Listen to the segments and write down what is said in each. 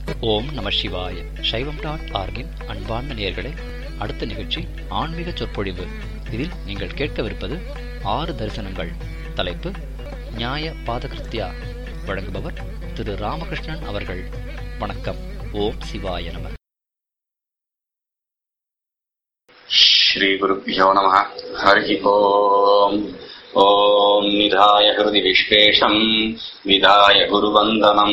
ஓம் நம சிவாய சைவம் டாட் ஆர்கின் அன்பார்ந்த நேயர்களே அடுத்த நிகழ்ச்சி ஆன்மீக சொற்பொழிவு இதில் நீங்கள் கேட்கவிருப்பது ஆறு தரிசனங்கள் தலைப்பு நியாய பாதகிருத்யா வழங்குபவர் திரு ராமகிருஷ்ணன் அவர்கள் வணக்கம் ஓம் சிவாய நம श्रीगुरुभ्यो नमः हरिः ओम् ॐ निधाय हृदि विश्वेशम् विधाय गुरुवन्दनम्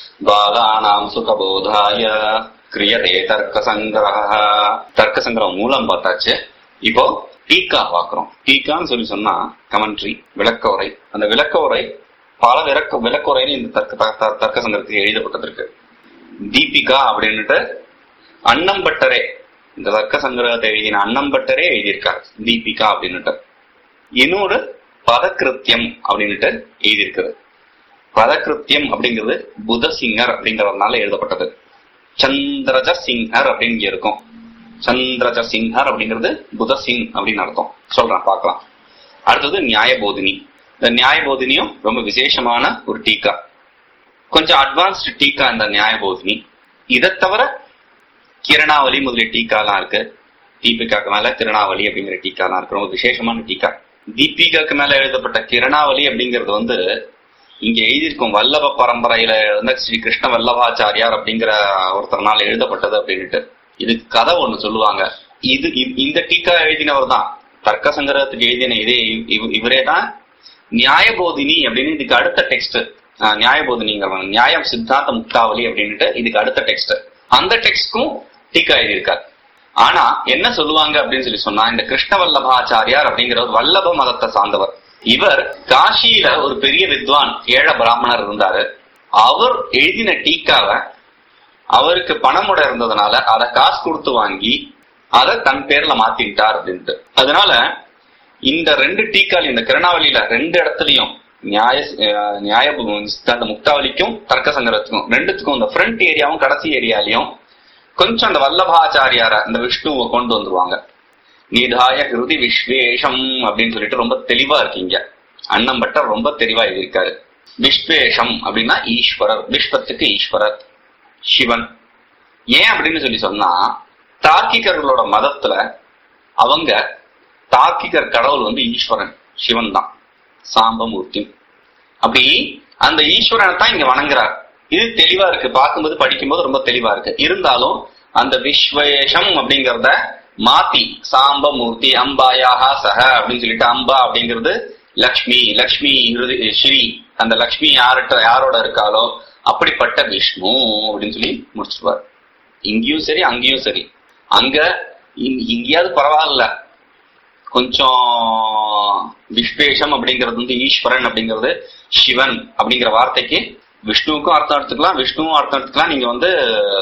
बालानाम् सुखबोधाय கிரியதே தர்க்க சங்கிரக தர்க்க சங்கிரகம் மூலம் பார்த்தாச்சு இப்போ டீக்கா பாக்குறோம் டீக்கான்னு சொல்லி சொன்னா கமெண்ட்ரி விளக்க உரை அந்த விளக்க உரை பல விளக்க விளக்க உரைன்னு இந்த தர்க்க த- தர்க்க சங்கிரத்துக்கு எழுதப்பட்டிருக்கு தீபிகா அப்படின்னுட்டு அன்னம்பட்டரே இந்த தர்க்க சங்கிரகத்தை எழுதின அன்னம்பட்டரே எழுதியிருக்கார் தீபிகா அப்படின்னுட்டு இன்னொரு பதக்கிருத்தியம் அப்படின்னுட்டு எழுதியிருக்கிறது பதக்கிருத்தியம் அப்படிங்கிறது புதசிங்கர் அப்படிங்கறதுனால எழுதப்பட்டது சந்திரஜ சிங்கர் அப்படின்னு இங்க இருக்கும் சந்திரஜ சிங்கர் அப்படிங்கிறது புதசிங் அப்படின்னு அர்த்தம் சொல்றேன் பார்க்கலாம் அடுத்தது நியாயபோதினி இந்த நியாயபோதினியும் ரொம்ப விசேஷமான ஒரு டீக்கா கொஞ்சம் அட்வான்ஸ்டு டீக்கா இந்த நியாயபோதினி இதை தவிர கிரணாவளி முதலிய டீக்காலாம் இருக்கு தீபிகாக்கு மேல திருநாவளி அப்படிங்கிற டீக்காலாம் இருக்கு ரொம்ப விசேஷமான டீக்கா தீபிகாக்கு மேல எழுதப்பட்ட கிரணாவளி அப்படிங்கிறது வந்து இங்க எழுதியிருக்கும் வல்லப பரம்பரையில இருந்த ஸ்ரீ கிருஷ்ண வல்லபாச்சாரியார் அப்படிங்கிற ஒருத்தர்னால எழுதப்பட்டது அப்படின்னுட்டு இதுக்கு கதை ஒண்ணு சொல்லுவாங்க இது இ- இந்த டீக்கா எழுதினவர் தான் தர்க்க சங்கிரகத்துக்கு எழுதின இதே இவ்- இவரே தான் நியாயபோதினி அப்படின்னு இதுக்கு அடுத்த டெக்ஸ்ட் நியாயபோதினிங்கிற நியாயம் சித்தாந்த முக்தாவளி அப்படின்னுட்டு இதுக்கு அடுத்த டெக்ஸ்ட் அந்த டெக்ஸ்ட்க்கும் டீக்கா எழுதியிருக்கார் ஆனா என்ன சொல்லுவாங்க அப்படின்னு சொல்லி சொன்னா இந்த கிருஷ்ண வல்லபாச்சாரியார் அப்படிங்கிறவர் வல்லப மதத்தை சார்ந்தவர் இவர் காஷியில ஒரு பெரிய வித்வான் ஏழ பிராமணர் இருந்தாரு அவர் எழுதின டீக்காவை அவருக்கு பணமுட இருந்ததுனால அதை காசு கொடுத்து வாங்கி அதை தன் பேர்ல மாத்திட்டார் அப்படின்ட்டு அதனால இந்த ரெண்டு டீக்கால் இந்த கிரணாவளியில ரெண்டு இடத்துலயும் நியாய அஹ், நியாய அந்த முக்தாவளிக்கும் தர்க்க சங்கரத்துக்கும் ரெண்டுத்துக்கும் இந்த ஃப்ரண்ட் ஏரியாவும் கடைசி ஏரியாலையும் கொஞ்சம் அந்த வல்லபாச்சாரியார இந்த விஷ்ணுவை கொண்டு வந்துருவாங்க நிதாய ஹிருதி விஸ்வேஷம் அப்படின்னு சொல்லிட்டு ரொம்ப தெளிவா இருக்கீங்க அண்ணன் பட்டர் ரொம்ப தெளிவா இருக்காரு விஸ்வேஷம் அப்படின்னா ஈஸ்வரர் விஸ்வத்துக்கு ஈஸ்வரர் சிவன் ஏன் அப்படின்னு சொல்லி சொன்னா தார்க்கிகர்களோட மதத்துல அவங்க தார்க்கிகர் கடவுள் வந்து ஈஸ்வரன் சிவன் தான் சாம்பமூர்த்தி அப்படி அந்த ஈஸ்வரனை தான் இங்க வணங்குறார் இது தெளிவா இருக்கு பார்க்கும்போது படிக்கும்போது ரொம்ப தெளிவா இருக்கு இருந்தாலும் அந்த விஸ்வேஷம் அப்படிங்கறத மாத்தி சாம்பமூர்த்தி அம்பாயாக சக அப்படின்னு சொல்லிட்டு அம்பா அப்படிங்கிறது லக்ஷ்மி லக்ஷ்மி இருது- ஸ்ரீ அந்த லக்ஷ்மி யார்கிட்ட யாரோட இருக்காளோ அப்படிப்பட்ட விஷ்ணு அப்படின்னு சொல்லி முடிச்சிருவார் இங்கேயும் சரி அங்கேயும் சரி அங்க இங்- இங்கேயாவது பரவாயில்ல கொஞ்சம் விஸ்வேஷம் அப்படிங்கிறது வந்து ஈஸ்வரன் அப்படிங்கிறது சிவன் அப்படிங்கிற வார்த்தைக்கு விஷ்ணுவுக்கும் அர்த்தம் எடுத்துக்கலாம் விஷ்ணுவும் அர்த்தம் எடுத்துக்கலாம் நீங்க வந்து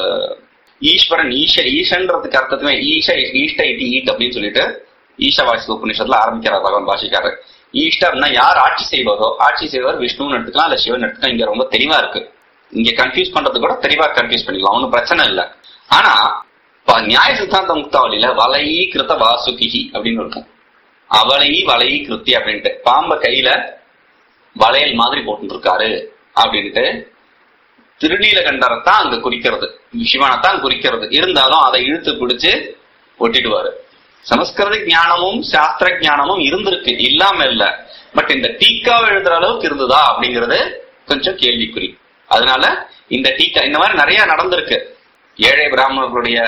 ஈஸ்வரன் ஈஷ ஈஷன்றதுக்கு அர்த்தத்துமே ஈஷ ஈஷ்ட இட்டி ஈட் அப்படின்னு சொல்லிட்டு ஈஷவாசி உபநிஷத்துல ஆரம்பிக்கிறார் பகவான் பாஷிக்காரர் ஈஷ்டர்னா யார் ஆட்சி செய்வதோ ஆட்சி செய்வவர் விஷ்ணுன்னு எடுத்துக்கலாம் இல்ல சிவன் எடுத்துக்கலாம் இங்க ரொம்ப தெளிவா இருக்கு இங்க கன்ஃபியூஸ் பண்றது கூட தெளிவா கன்ஃபியூஸ் பண்ணிக்கலாம் ஒன்னும் பிரச்சனை இல்ல ஆனா ப- நியாய சித்தாந்த முக்தாவளியில வலையீ கிருத வாசுகிஹி அப்படின்னு இருக்கும் அவளை வலையீ கிருத்தி அப்படின்ட்டு பாம்ப கையில வளையல் மாதிரி போட்டு இருக்காரு அப்படின்ட்டு திருநீலகண்டரைத்தான் அங்க குறிக்கிறது சிவனைத்தான் குறிக்கிறது இருந்தாலும் அதை இழுத்து பிடிச்சு ஒட்டிடுவாரு சமஸ்கிருத ஞானமும் சாஸ்திர ஞானமும் இருந்திருக்கு இல்லாம இல்ல பட் இந்த டீக்காவை எழுதுற அளவுக்கு இருந்ததா அப்படிங்கிறது கொஞ்சம் கேள்விக்குறி அதனால இந்த டீக்கா இந்த மாதிரி நிறைய நடந்திருக்கு ஏழை பிராமணர்களுடைய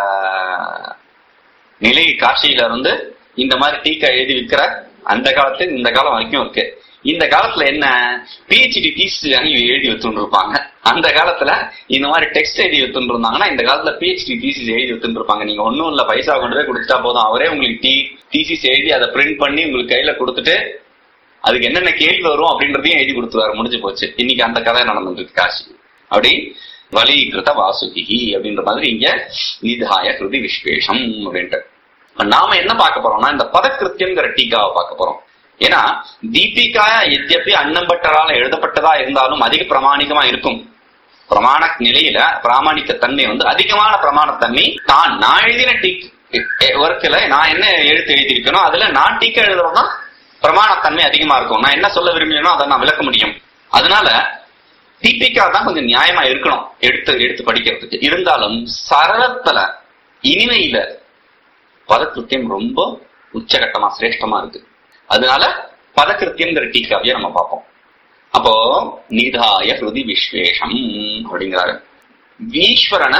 நிலை காட்சியில இருந்து இந்த மாதிரி டீக்கா எழுதி விற்கிற அந்த காலத்துல இந்த காலம் வரைக்கும் இருக்கு இந்த காலத்துல என்ன பிஹெச்டி தீஸ் எழுதி வச்சுட்டு இருப்பாங்க அந்த காலத்துல இந்த மாதிரி டெக்ஸ்ட் எழுதி வச்சுட்டு இருந்தாங்கன்னா இந்த காலத்துல பிஹெச்டி தீசிஸ் எழுதி வச்சுட்டு இருப்பாங்க நீங்க ஒண்ணும் இல்ல பைசா கொண்டு போய் கொடுத்துட்டா போதும் அவரே உங்களுக்கு டி தீசிஸ் எழுதி அதை பிரிண்ட் பண்ணி உங்களுக்கு கையில கொடுத்துட்டு அதுக்கு என்னென்ன கேள்வி வரும் அப்படின்றதையும் எழுதி கொடுத்துருவாரு முடிஞ்சு போச்சு இன்னைக்கு அந்த கதை நடந்துட்டு இருக்கு காசி அப்படி வலீகிருத வாசுகி அப்படின்ற மாதிரி இங்க நிதாய கிருதி விஸ்வேஷம் அப்படின்ட்டு இப்ப நாம என்ன பார்க்க போறோம்னா இந்த பதக்கிருத்தியம்ங்கிற டீக்காவை பார்க்க போறோம் ஏன்னா தீபிகா எத்யப்பி அன்னம்பட்டரால எழுதப்பட்டதா இருந்தாலும் அதிக பிரமாணிகமா இருக்கும் பிரமாண நிலையில பிராமணிக்க தன்மை வந்து அதிகமான பிரமாணத்தன்மை தான் நான் எழுதின டீக் ஒர்க்ல நான் என்ன எழுத்து எழுதியிருக்கனோ அதுல நான் டீக்கா எழுதுறதுதான் பிரமாணத்தன்மை அதிகமா இருக்கும் நான் என்ன சொல்ல விரும்பினோ அதை நான் விளக்க முடியும் அதனால டிபிக்கா தான் கொஞ்சம் நியாயமா இருக்கணும் எடுத்து எடுத்து படிக்கிறதுக்கு இருந்தாலும் சரளத்துல இனிமையில பதக்கிருத்தியம் ரொம்ப உச்சகட்டமா சிரேஷ்டமா இருக்கு அதனால பதக்கிருத்தியம்ங்கிற டீக்காவிய நம்ம பார்ப்போம் அப்போ நிதாய ஹிருதி விஸ்வேஷம் அப்படிங்கிறாரு ஈஸ்வரனை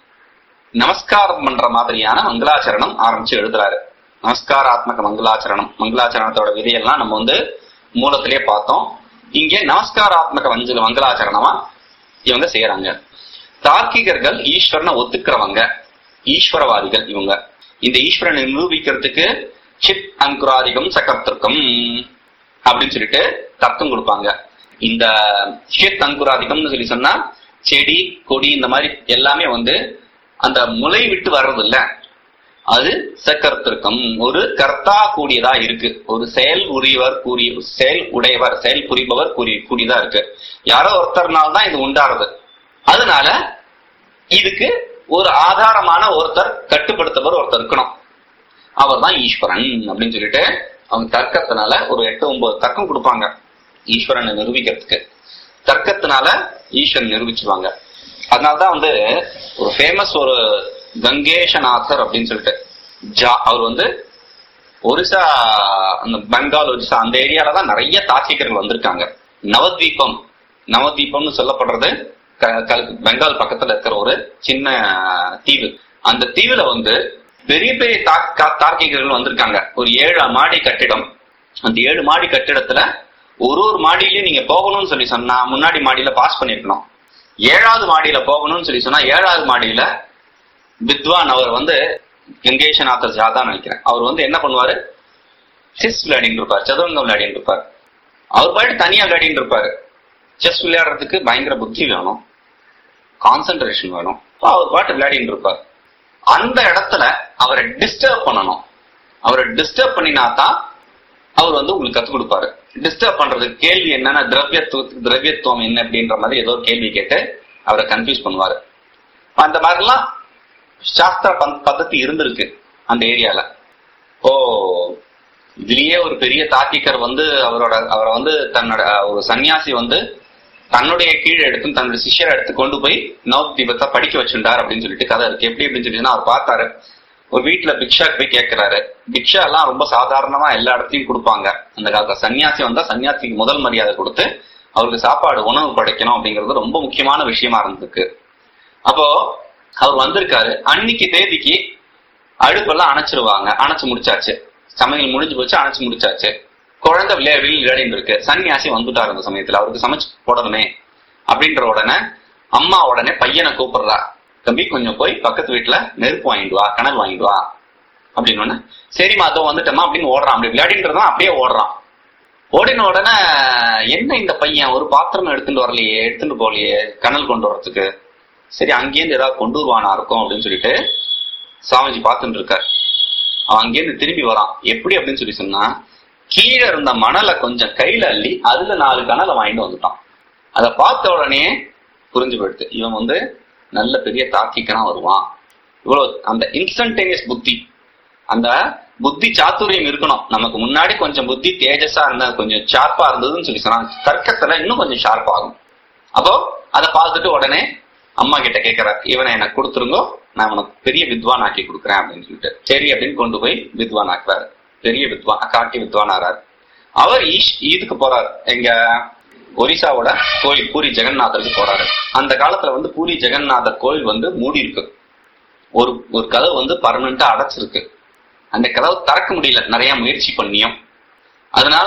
நமஸ்காரம் பண்ற மாதிரியான மங்களாச்சரணம் ஆரம்பிச்சு எழுதுறாரு நமஸ்காராத்மக மங்களாச்சரணம் மங்களாச்சரணத்தோட விதையெல்லாம் நம்ம வந்து மூலத்திலேயே பார்த்தோம் இங்கே நமஸ்காராத்மக வஞ்ச மங்களாச்சரணமா இவங்க செய்யறாங்க தார்க்கிகர்கள் ஈஸ்வரனை ஒத்துக்கிறவங்க ஈஸ்வரவாதிகள் இவங்க இந்த ஈஸ்வரனை நிரூபிக்கிறதுக்கு சித் அங்குராதிகம் சகர்த்திருக்கம் அப்படின்னு சொல்லிட்டு தர்க்கம் கொடுப்பாங்க இந்த சித் அங்குராதிகம்னு சொல்லி சொன்னா செடி கொடி இந்த மாதிரி எல்லாமே வந்து அந்த முளை விட்டு வர்றது இல்ல அது சக்கர்த்திருக்கம் ஒரு கர்த்தா கூடியதா இருக்கு ஒரு செயல் உரியவர் கூறிய செயல் உடையவர் செயல் புரிபவர் கூறி கூடியதா இருக்கு யாரோ ஒருத்தர்னால தான் இது உண்டாறது அதனால இதுக்கு ஒரு ஆதாரமான ஒருத்தர் கட்டுப்படுத்தவர் ஒருத்தர் இருக்கணும் அவர் தான் ஈஸ்வரன் அப்படின்னு சொல்லிட்டு அவங்க தர்க்கத்தினால ஒரு எட்டு ஒன்பது தர்க்கம் கொடுப்பாங்க ஈஸ்வரனை நிரூபிக்கிறதுக்கு தர்க்கத்தினால ஈஸ்வரன் நிரூபிச்சுவாங்க அதனாலதான் வந்து ஒரு ஃபேமஸ் ஒரு கங்கேஷநாதர் அப்படின்னு சொல்லிட்டு ஜா அவர் வந்து ஒரிசா அந்த பெங்கால் ஒரிசா அந்த ஏரியால தான் நிறைய தார்க்கிகர்கள் வந்திருக்காங்க நவத்வீபம் நவத்வீபம்னு சொல்லப்படுறது க- க- பெங்கால் பக்கத்துல இருக்கிற ஒரு சின்ன தீவு அந்த தீவுல வந்து பெரிய பெரிய தா- கா- தார்க்கிகர்கள் வந்திருக்காங்க ஒரு ஏழு மாடி கட்டிடம் அந்த ஏழு மாடி கட்டிடத்துல ஒரு ஒரு மாடியிலயும் நீங்க போகணும்னு சொல்லி சொன்னா முன்னாடி மாடியில பாஸ் பண்ணிருக்கணும் ஏழாவது மாடியில போகணும்னு சொல்லி சொன்னா ஏழாவது மாடியில வித்வான் அவர் வந்து கங்கேஷநாதர் ஜாதான் நினைக்கிறேன் அவர் வந்து என்ன பண்ணுவாரு செஸ் விளையாடிட்டு இருப்பார் சதுரங்கம் விளையாடிட்டு இருப்பார் அவர் பாட்டு தனியா விளையாடிட்டு இருப்பாரு செஸ் விளையாடுறதுக்கு பயங்கர புத்தி வேணும் கான்சென்ட்ரேஷன் வேணும் அப்ப அவர் பாட்டு விளையாடிட்டு இருப்பார் அந்த இடத்துல அவரை டிஸ்டர்ப் பண்ணணும் அவரை டிஸ்டர்ப் பண்ணினா தான் அவர் வந்து உங்களுக்கு கத்துக் கொடுப்பாரு டிஸ்டர்ப் பண்றதுக்கு கேள்வி என்னன்னா திரவியத்துவ திரவியத்துவம் என்ன அப்படின்ற மாதிரி ஏதோ ஒரு கேள்வி கேட்டு அவரை கன்ஃபியூஸ் பண்ணுவாரு அந்த மாதிரிலாம் சாஸ்திர பந்- பద్ధதி இருந்திருக்கு அந்த ஏரியால ஓ இதுலயே ஒரு பெரிய தார்க்கிகர் வந்து அவரோட அவரை வந்து தன்னோட அஹ், ஒரு சன்னியாசி வந்து தன்னுடைய கீழே எடுத்து தன்னுடைய சிஷ்யரை எடுத்து கொண்டு போய் நவத் தீபத்தை படிக்க வச்சுட்டார் அப்படின்னு சொல்லிட்டு கதை இருக்கு எப்படி அப்படின்னு சொல்லிட்டுன்னா அவர் பார்த்தாரு ஒரு வீட்டுல பிக்ஷாக்கு போய் கேட்கிறாரு பிக்ஷா எல்லாம் ரொம்ப சாதாரணமா எல்லா இடத்துலயும் கொடுப்பாங்க அந்த காலத்துல சன்னியாசி வந்தா சன்னியாசிக்கு முதல் மரியாதை கொடுத்து அவருக்கு சாப்பாடு உணவு படைக்கணும் அப்படிங்கிறது ரொம்ப முக்கியமான விஷயமா இருந்திருக்கு அப்போ அவர் வந்திருக்காரு அன்னைக்கு தேதிக்கு அடுப்பெல்லாம் அணைச்சிருவாங்க அணைச்சு முடிச்சாச்சு சமையல் முடிஞ்சு போச்சு அணைச்சு முடிச்சாச்சு குழந்தை விளையா வெளியில் விளையாடிட்டு இருக்கு சன்னியாசி வந்துட்டாரு அந்த சமயத்துல அவருக்கு சமைச்சு போடணுமே அப்படின்ற உடனே அம்மா உடனே பையனை கூப்பிடுறா தம்பி கொஞ்சம் போய் பக்கத்து வீட்டுல நெருப்பு வாங்கிட்டு வா கனல் வாங்கிட்டு வா அப்படின்னு உடனே சரிம்மா அதோ வந்துட்டோமா அப்படின்னு ஓடுறான் அப்படி விளையாடிட்டு இருந்தான் அப்படியே ஓடுறான் ஓடின உடனே என்ன இந்த பையன் ஒரு பாத்திரம் எடுத்துட்டு வரலையே எடுத்துட்டு போகலையே கனல் கொண்டு வரதுக்கு சரி அங்கேருந்து ஏதாவது கொண்டு வருவானா இருக்கும் அப்படின்னு சொல்லிட்டு சாமிஜி பார்த்துட்டு இருக்கார் அவன் அங்கேருந்து திரும்பி வரான் எப்படி அப்படின்னு சொல்லி சொன்னா கீழே இருந்த மணலை கொஞ்சம் கையில அள்ளி அதுல நாலு கனலை வாங்கிட்டு வந்துட்டான் அதை பார்த்த உடனே புரிஞ்சு போயிடுது இவன் வந்து நல்ல பெரிய தாக்கிக்கனா வருவான் இவ்வளவு அந்த இன்ஸ்டன்டேனியஸ் புத்தி அந்த புத்தி சாத்துரியம் இருக்கணும் நமக்கு முன்னாடி கொஞ்சம் புத்தி தேஜஸா இருந்தா கொஞ்சம் ஷார்ப்பா இருந்ததுன்னு சொல்லி சொன்னா தர்க்கத்துல இன்னும் கொஞ்சம் ஷார்ப் ஆகும் அப்போ அதை பார்த்துட்டு உடனே அம்மா கிட்ட கேட்கிறார் இவனை எனக்கு கொடுத்துருங்கோ நான் உனக்கு பெரிய வித்வான் ஆக்கி கொடுக்குறேன் அப்படின்னு சொல்லிட்டு சரி அப்படின்னு கொண்டு போய் வித்வான் ஆக்குறாரு பெரிய வித்வான் காட்டி வித்வான் ஆறாரு அவர் ஈஷ் இதுக்கு போறாரு எங்க ஒரிசாவோட கோயில் பூரி ஜெகநாதருக்கு போறாரு அந்த காலத்துல வந்து பூரி ஜெகநாதர் கோயில் வந்து மூடி இருக்கு ஒரு ஒரு கதவு வந்து பர்மனண்டா அடைச்சிருக்கு அந்த கதவு திறக்க முடியல நிறைய முயற்சி பண்ணியும் அதனால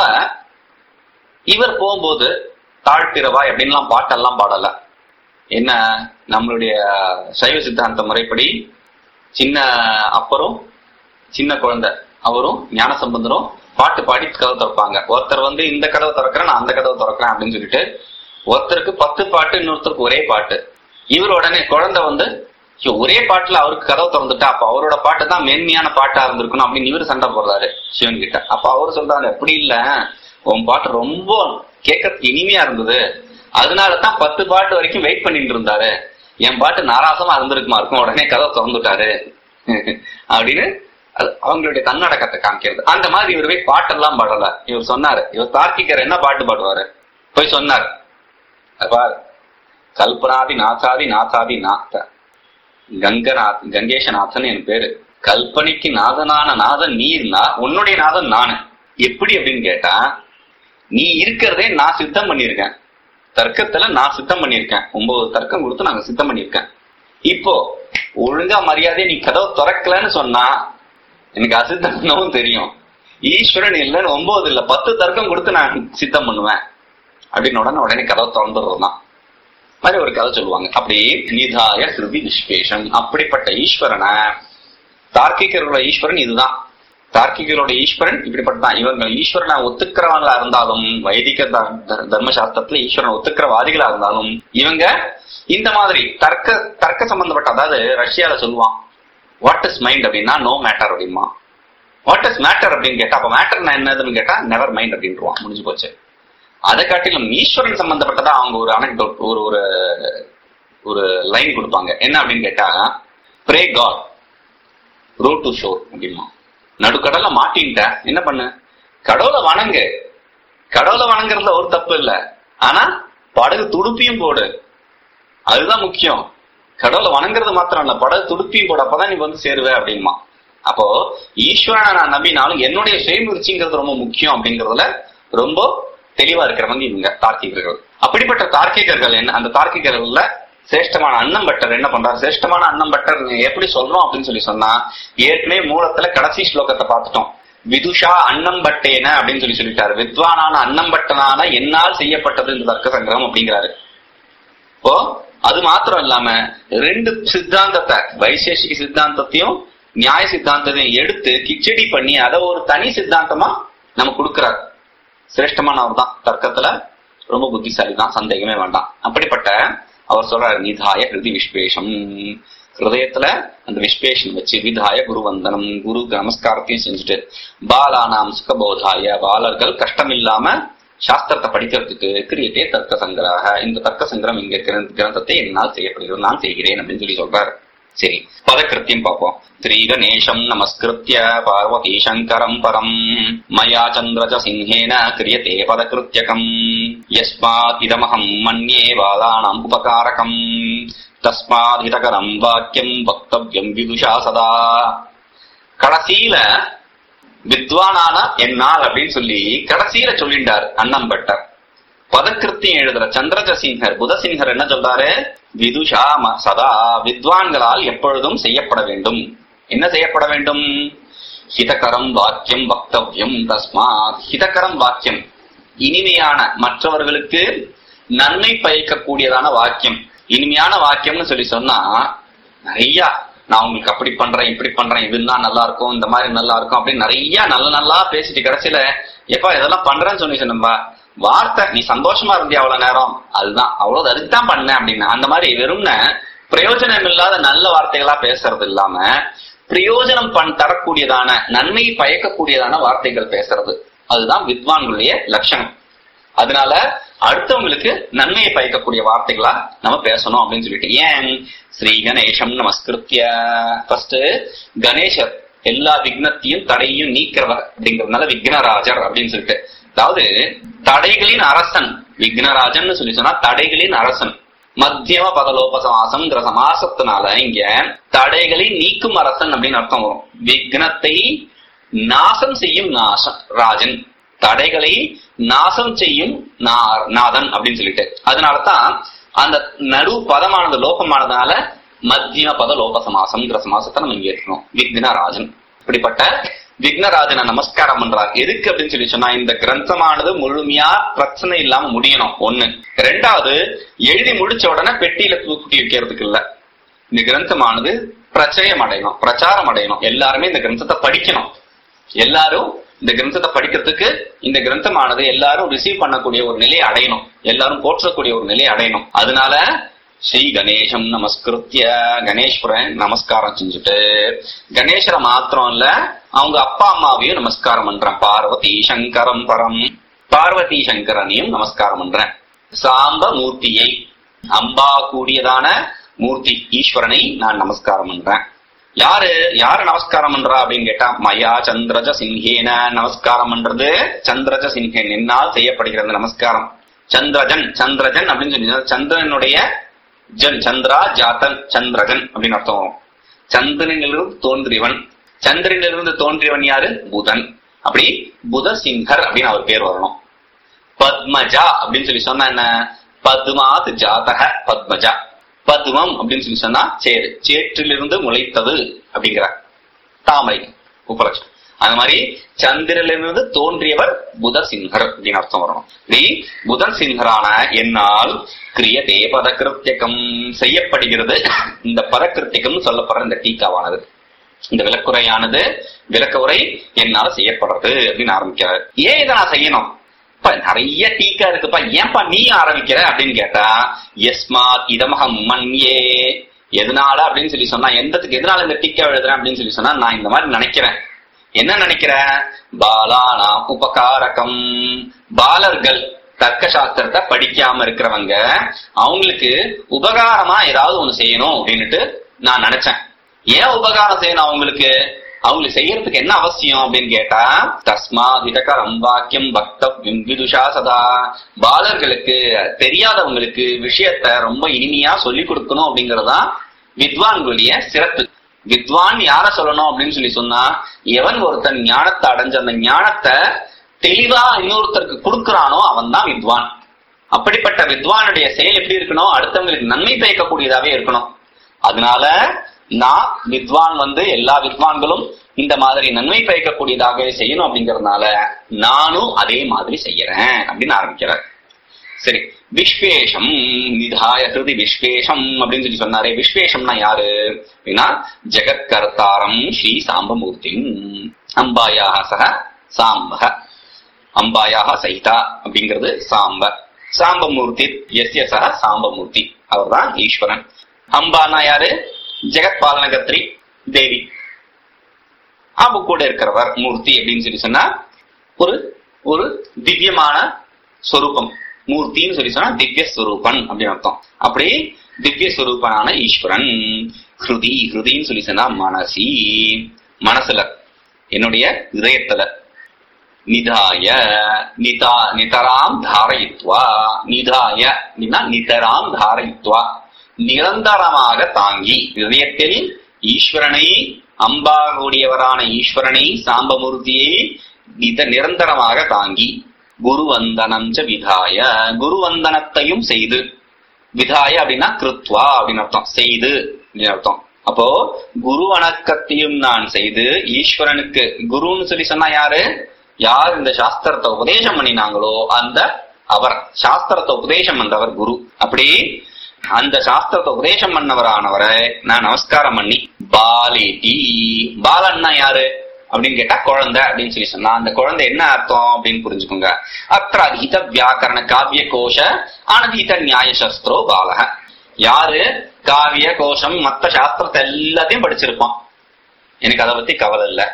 இவர் போகும்போது தாழ்த்திரவாய் அப்படின்லாம் பாட்டெல்லாம் பாடல என்ன நம்மளுடைய சைவ சித்தாந்த முறைப்படி சின்ன அப்பரும் சின்ன குழந்தை அவரும் ஞான சம்பந்தரும் பாட்டு பாடி கதவு திறப்பாங்க ஒருத்தர் வந்து இந்த கதவை திறக்கிறேன் நான் அந்த கதவை திறக்கிறேன் அப்படின்னு சொல்லிட்டு ஒருத்தருக்கு பத்து பாட்டு இன்னொருத்தருக்கு ஒரே பாட்டு இவர் உடனே குழந்தை வந்து ஐயோ, ஒரே பாட்டுல அவருக்கு கதவை திறந்துட்டா அப்ப அவரோட பாட்டு தான் மேன்மையான பாட்டா இருந்திருக்கணும் அப்படின்னு இவர் சண்டை போடுறாரு சிவன் கிட்ட அப்ப அவர் சொல்றாரு அப்படி இல்ல உன் பாட்டு ரொம்ப கேட்கறதுக்கு இனிமையா இருந்தது அதனாலதான் பத்து பாட்டு வரைக்கும் வெயிட் பண்ணிட்டு இருந்தாரு என் பாட்டு நாராசமா இருந்திருக்குமா இருக்கும் உடனே கதை திறந்துட்டாரு அப்படின்னு அது அவங்களுடைய கண்ணடக்கத்தை காமிக்கிறது அந்த மாதிரி இவர் போய் பாட்டெல்லாம் பாடல இவர் சொன்னாரு இவர் தார்க்கிகர் என்ன பாட்டு பாடுவாரு போய் சொன்னார் அது பாரு கல்பனாதி நாதாதி நாதாதி நாத கங்கநாத் கங்கேஷநாதன் என் பேரு கல்பனைக்கு நாதனான நாதன் நீர்னா உன்னுடைய நாதன் நானு எப்படி அப்படின்னு கேட்டா நீ இருக்கிறதே நான் சித்தம் பண்ணியிருக்கேன் தர்க்கத்துல நான் சித்தம் பண்ணியிருக்கேன் ஒன்பது தர்க்கம் கொடுத்து நாங்க சித்தம் பண்ணியிருக்கேன் இப்போ ஒழுங்கா மரியாதை நீ கதவை திறக்கலன்னு சொன்னா எனக்கு அசித்தம் தெரியும் ஈஸ்வரன் இல்லைன்னு ஒன்பது இல்ல பத்து தர்க்கம் கொடுத்து நான் சித்தம் பண்ணுவேன் அப்படின்னு உடனே உடனே கதவை திறந்துடுறதுதான் மாதிரி ஒரு கதை சொல்லுவாங்க அப்படி நிதாய ஹிருதி விஸ்வேஷன் அப்படிப்பட்ட ஈஸ்வரனை தார்க்கிகர்களோட ஈஸ்வரன் இதுதான் தார்க்கிகளோட ஈஸ்வரன் இப்படிப்பட்டதான் இவங்க ஈஸ்வரனை ஒத்துக்கிறவங்களா இருந்தாலும் வைதிக த- த- தர்மசாஸ்திரத்துல ஈஸ்வரனை ஒத்துக்கிறவாதிகளா இருந்தாலும் இவங்க இந்த மாதிரி தர்க்க தர்க்க சம்பந்தப்பட்ட அதாவது ரஷ்யால சொல்லுவான் வாட் இஸ் மைண்ட் அப்படின்னா நோ மேட்டர் அப்படிமா வாட் இஸ் மேட்டர் அப்படின்னு கேட்டா அப்ப மேட்டர் என்னதுன்னு கேட்டா நெவர் மைண்ட் அப்படின்ட்டுருவான் முடிஞ்சு போச்சு அதை காட்டிலும் ஈஸ்வரன் சம்பந்தப்பட்டதா அவங்க ஒரு அனக்டோட் ஒரு ஒரு ஒரு லைன் கொடுப்பாங்க என்ன அப்படின்னு கேட்டா pray God row to shore அப்படிமா நடுக்கடல்ல மாட்டின்ட்ட என்ன பண்ணு கடவுளை வணங்கு கடவுளை வணங்குறதுல ஒரு தப்பு இல்ல ஆனா படகு துடுப்பியும் போடு அதுதான் முக்கியம் கடவுளை வணங்குறது மாத்திரம் இல்ல படகு துடுப்பியும் போடு அப்பதான் நீ வந்து சேருவ அப்படிமா அப்போ ஈஸ்வரனை நான் நம்பினாலும் என்னுடைய சுயமுயற்சிங்கிறது ரொம்ப முக்கியம் அப்படிங்கறதுல ரொம்ப தெளிவா இருக்கிறவங்க இவங்க தார்க்கிகர்கள் அப்படிப்பட்ட தார்க்கிகர்கள் என்ன அந்த தார்க்கிகர்கள்ல சிரேஷ்டமான அன்னம் பட்டர் என்ன பண்றாரு சிரேஷ்டமான அன்னம் பட்டர் எப்படி சொல்றோம் அப்படின்னு சொல்லி சொன்னா ஏற்கனவே மூலத்துல கடைசி ஸ்லோகத்தை பார்த்துட்டோம் விதுஷா அன்னம் பட்டேன அப்படின்னு சொல்லி சொல்லிட்டாரு வித்வானான அன்னம் பட்டனான என்னால் செய்யப்பட்டது இந்த தர்க்க சங்கிரகம் அப்படிங்கிறாரு இப்போ அது மாத்திரம் இல்லாம ரெண்டு சித்தாந்தத்தை வைசேஷிக சித்தாந்தத்தையும் நியாய சித்தாந்தத்தையும் எடுத்து கிச்சடி பண்ணி அதை ஒரு தனி சித்தாந்தமா நம்ம கொடுக்கிறார் சிரேஷ்டமானவர் தான் தர்க்கத்துல ரொம்ப புத்திசாலி தான் சந்தேகமே வேண்டாம் அப்படிப்பட்ட அவர் சொல்றாரு நிதாய ஹிருதி விஸ்வேஷம் ஹிருதயத்துல அந்த விஸ்வேஷம் வச்சு விதாய குரு வந்தனம் குரு நமஸ்காரத்தையும் செஞ்சுட்டு பாலானாம் சுகபோதாய பாலர்கள் கஷ்டம் இல்லாம சாஸ்திரத்தை படிக்கிறதுக்கு கிரியத்தே தர்க்க சங்கிரக இந்த தர்க்க சங்கிரம் இங்க இருக்கிற கிரந்தத்தை என்னால் செய்யப்படுகிறது நான் செய்கிறேன் அப்படின்னு சொல்லி சொல்றாரு சரி பதக்கிருத்தியம் பார்ப்போம் ஸ்ரீ கணேசம் நமஸ்கிருத்திய பார்வதி சங்கரம் பரம் மயா சந்திரஜ சிங்கேன கிரியதே பதகிருத்தியகம் யஸ்மாத் இதமகம் மன்யே பாலானாம் உபகாரகம் தஸ்மாத் ஹிதகரம் வாக்கியம் வக்தவ்யம் விதுஷா சதா கடைசியில வித்வானான என்னால் அப்படின்னு சொல்லி கடைசியில சொல்லிண்டார் அன்னம்பட்டர் பதக்கிருத்தியம் எழுதுற சந்திரஜசிங்கர் புதசிங்கர் என்ன சொல்றாரு விதுஷா ம- சதா வித்வான்களால் எப்பொழுதும் செய்யப்பட வேண்டும் என்ன செய்யப்பட வேண்டும் ஹிதகரம் வாக்கியம் வக்தவ்யம் தஸ்மாத் ஹிதகரம் வாக்கியம் இனிமையான மற்றவர்களுக்கு நன்மை பயக்கக்கூடியதான வாக்கியம் இனிமையான வாக்கியம்னு சொல்லி சொன்னா நிறைய நான் உங்களுக்கு அப்படி பண்றேன் இப்படி பண்றேன் இதுதான் நல்லா இருக்கும் இந்த மாதிரி நல்லா இருக்கும் அப்படின்னு நிறைய நல்ல நல்லா பேசிட்டு கடைசியில எப்பா இதெல்லாம் பண்றேன்னு சொல்லி சொன்னப்பா வார்த்தை நீ சந்தோஷமா இருந்தியா அவ்வளவு நேரம் அதுதான் அவ்வளவு அதுதான் பண்ணேன் அப்படின்னு அந்த மாதிரி வெறும்ன பிரயோஜனம் இல்லாத நல்ல வார்த்தைகளா பேசுறது இல்லாம பிரயோஜனம் பண் தரக்கூடியதான நன்மை பயக்கக்கூடியதான வார்த்தைகள் பேசுறது அதுதான் வித்வான்களுடைய லட்சணம் அதனால அடுத்தவங்களுக்கு நன்மையை பயக்கக்கூடிய வார்த்தைகளா நம்ம பேசணும் அப்படின்னு சொல்லிட்டு ஏன் ஸ்ரீ கணேசம் நமஸ்கிருத்திய ஃபர்ஸ்ட் கணேசர் எல்லா விக்னத்தையும் தடையும் நீக்கிறவர் அப்படிங்கறதுனால விக்னராஜர் அப்படின்னு சொல்லிட்டு அதாவது தடைகளின் அரசன் விக்னராஜன் சொல்லி சொன்னா தடைகளின் அரசன் மத்தியம பதலோபசமாசம்ங்கிற சமாசத்தினால இங்க தடைகளை நீக்கும் அரசன் அப்படின்னு அர்த்தம் வரும் விக்னத்தை நாசம் செய்யும் நாசம் ராஜன் தடைகளை நாசம் செய்யும் நா- நாதன் அப்படின்னு சொல்லிட்டு அதனாலதான் அந்த நடு பதமானது லோகமானதுனால மத்தியம பத லோக சமாசம்ங்கிற சமாசத்தை நம்ம இங்க இருக்கணும் விக்னராஜன் இப்படிப்பட்ட விக்னராஜனை நமஸ்காரம் பண்றார் எதுக்கு அப்படின்னு சொல்லி சொன்னா இந்த கிரந்தமானது முழுமையா பிரச்சனை இல்லாம முடியணும் ஒண்ணு ரெண்டாவது எழுதி முடிச்ச உடனே பெட்டியில தூக்கி வைக்கிறதுக்கு இல்ல இந்த கிரந்தமானது பிரச்சயம் அடையணும் பிரச்சாரம் அடையணும் எல்லாருமே இந்த கிரந்தத்தை படிக்கணும் எல்லாரும் இந்த கிரந்தத்தை படிக்கிறதுக்கு இந்த கிரந்தமானது எல்லாரும் ரிசீவ் பண்ணக்கூடிய ஒரு நிலையை அடையணும் எல்லாரும் போற்றக்கூடிய ஒரு நிலையை அடையணும் அதனால ஸ்ரீ கணேசம் நமஸ்கிருத்திய கணேஸ்வரன் நமஸ்காரம் செஞ்சுட்டு கணேசரை மாத்திரம் இல்ல அவங்க அப்பா அம்மாவையும் நமஸ்காரம் பண்றேன் பார்வதி சங்கரம் பரம் பார்வதி சங்கரனையும் நமஸ்காரம் பண்றேன் சாம்ப மூர்த்தியை அம்பா கூடியதான மூர்த்தி ஈஸ்வரனை நான் நமஸ்காரம் பண்றேன் யாரு யாரு நமஸ்காரம் பண்றா அப்படின்னு கேட்டா மயா சந்திரஜ சிங்கேன நமஸ்காரம் பண்றது சந்திரஜ சிங்கேன் என்னால் செய்யப்படுகிறது நமஸ்காரம் சந்திரஜன் சந்திரஜன் அப்படின்னு சொல்லி சந்திரனுடைய ஜன் சந்திரா ஜாத்தன் சந்திரகன் அப்படின்னு அர்த்தம் வரும் சந்திரனிலிருந்து தோன்றியவன் சந்திரனிலிருந்து தோன்றியவன் யாரு புதன் அப்படி புத சிங்கர் அப்படின்னு அவர் பேர் வரணும் பத்மஜா அப்படின்னு சொல்லி சொன்னா என்ன பத்மாத் ஜாதக பத்மஜா பத்மம் அப்படின்னு சொல்லி சொன்னா சேரு சேற்றிலிருந்து முளைத்தது அப்படிங்கிற தாமரை உபலட்சம் அந்த மாதிரி சந்திரனிலிருந்து தோன்றியவர் புத சிங்கர் அப்படின்னு அர்த்தம் வரணும் இப்படி புதன் சிங்கரான என்னால் கிரியதே பதகிருத்தியகம் செய்யப்படுகிறது இந்த பதகிருத்தியம் சொல்லப்படுற இந்த டீக்காவானது இந்த விளக்குறையானது விளக்க உரை என்னால செய்யப்படுறது அப்படின்னு ஆரம்பிக்கிறார் ஏன் இதை நான் செய்யணும் இப்ப நிறைய டீக்கா இருக்குப்பா ஏன்பா நீ ஆரம்பிக்கிற அப்படின்னு கேட்டா எஸ்மாத் இதமகம் மன்யே எதனால அப்படின்னு சொல்லி சொன்னா எந்தத்துக்கு எதனால இந்த டீக்கா எழுதுறேன் அப்படின்னு சொல்லி சொன்னா நான் இந்த மாதிரி நினைக்கிறேன் என்ன நினைக்கிறேன் பாலானா உபகாரகம் பாலர்கள் தர்க்க சாஸ்திரத்தை படிக்காம இருக்கிறவங்க அவங்களுக்கு உபகாரமா ஏதாவது ஒண்ணு செய்யணும் அப்படின்னுட்டு நான் நினைச்சேன் ஏன் உபகாரம் செய்யணும் அவங்களுக்கு அவங்களுக்கு செய்யறதுக்கு என்ன அவசியம் அப்படின்னு கேட்டா தஸ்மா விதகரம் வாக்கியம் பக்தவ்யம் விதுஷா சதா பாலர்களுக்கு தெரியாதவங்களுக்கு விஷயத்த ரொம்ப இனிமையா சொல்லி கொடுக்கணும் அப்படிங்கறதுதான் வித்வான்களுடைய சிறப்பு வித்வான் யார சொல்லணும் அப்படின்னு சொல்லி சொன்னா எவன் ஒருத்தன் ஞானத்தை அடைஞ்ச அந்த ஞானத்தை தெளிவா இன்னொருத்தருக்கு கொடுக்கறானோ அவன் தான் வித்வான் அப்படிப்பட்ட வித்வானுடைய செயல் எப்படி இருக்கணும் அடுத்தவங்களுக்கு நன்மை பயக்கக்கூடியதாவே இருக்கணும் அதனால நான் வித்வான் வந்து எல்லா வித்வான்களும் இந்த மாதிரி நன்மை பயக்கக்கூடியதாக செய்யணும் அப்படிங்கறதுனால நானும் அதே மாதிரி செய்யறேன் அப்படின்னு ஆரம்பிக்கிறார் சரி விஸ்வேஷம் நிதாய ஹிருதி விஸ்வேஷம் அப்படின்னு சொல்லி சொன்னாரே விஸ்வேஷம்னா யாரு அப்படின்னா ஜெகத்கர்த்தாரம் ஸ்ரீ சாம்பமூர்த்தி அம்பாயாக சக சாம்பக அம்பாயாக சைதா அப்படிங்கிறது சாம்ப சாம்பமூர்த்தி எஸ்ய சக சாம்பமூர்த்தி அவர்தான் ஈஸ்வரன் அம்பானா யாரு ஜெகத் பாலனகத்ரி தேவி அவ கூட இருக்கிறவர் மூர்த்தி அப்படின்னு சொல்லி சொன்னா ஒரு ஒரு திவ்யமான ஸ்வரூபம் மூர்த்தின்னு சொல்லி சொன்னா திவ்ய ஸ்வரூபன் அப்படின்னு அர்த்தம் அப்படி திவ்ய ஸ்வரூபனான ஈஸ்வரன் ஹிருதி ஹிருதின்னு சொல்லி சொன்னா மனசி மனசுல என்னுடைய இதயத்துல நிதாய நிதா நிதராம் தாரயித்வா நிதாய அப்படின்னா நிதராம் தாரயித்வா நிரந்தரமாக தாங்கி இதயத்தில் ஈஸ்வரனை அம்பாகுடையவரான ஈஸ்வரனை சாம்பமூர்த்தியை இத நிரந்தரமாக தாங்கி குருவந்தனம் ச விதாய குருவந்தனத்தையும் செய்து விதாய அப்படின்னா கிருத்வா அப்படின்னு அர்த்தம் செய்து அப்படின்னு அர்த்தம் அப்போ குரு வணக்கத்தையும் நான் செய்து ஈஸ்வரனுக்கு குருன்னு சொல்லி சொன்னா யாரு யார் இந்த சாஸ்திரத்தை உபதேசம் பண்ணினாங்களோ அந்த அவர் சாஸ்திரத்தை உபதேசம் வந்தவர் குரு அப்படி அந்த சாஸ்திரத்தை உபதேசம் பண்ணவரானவரை நான் நமஸ்காரம் பண்ணி பாலேட்டி பாலன்னா யாரு அப்படின்னு கேட்டா குழந்தை அப்படின்னு சொல்லி சொன்னா அந்த குழந்தை என்ன அர்த்தம் அப்படின்னு புரிஞ்சுக்கோங்க அத்திர அதீத வியாக்கரண காவிய கோஷ அனதீத நியாய சஸ்திரோ பாலக யாரு காவிய கோஷம் மத்த சாஸ்திரத்தை எல்லாத்தையும் படிச்சிருப்பான் எனக்கு அதை பத்தி கவலை இல்ல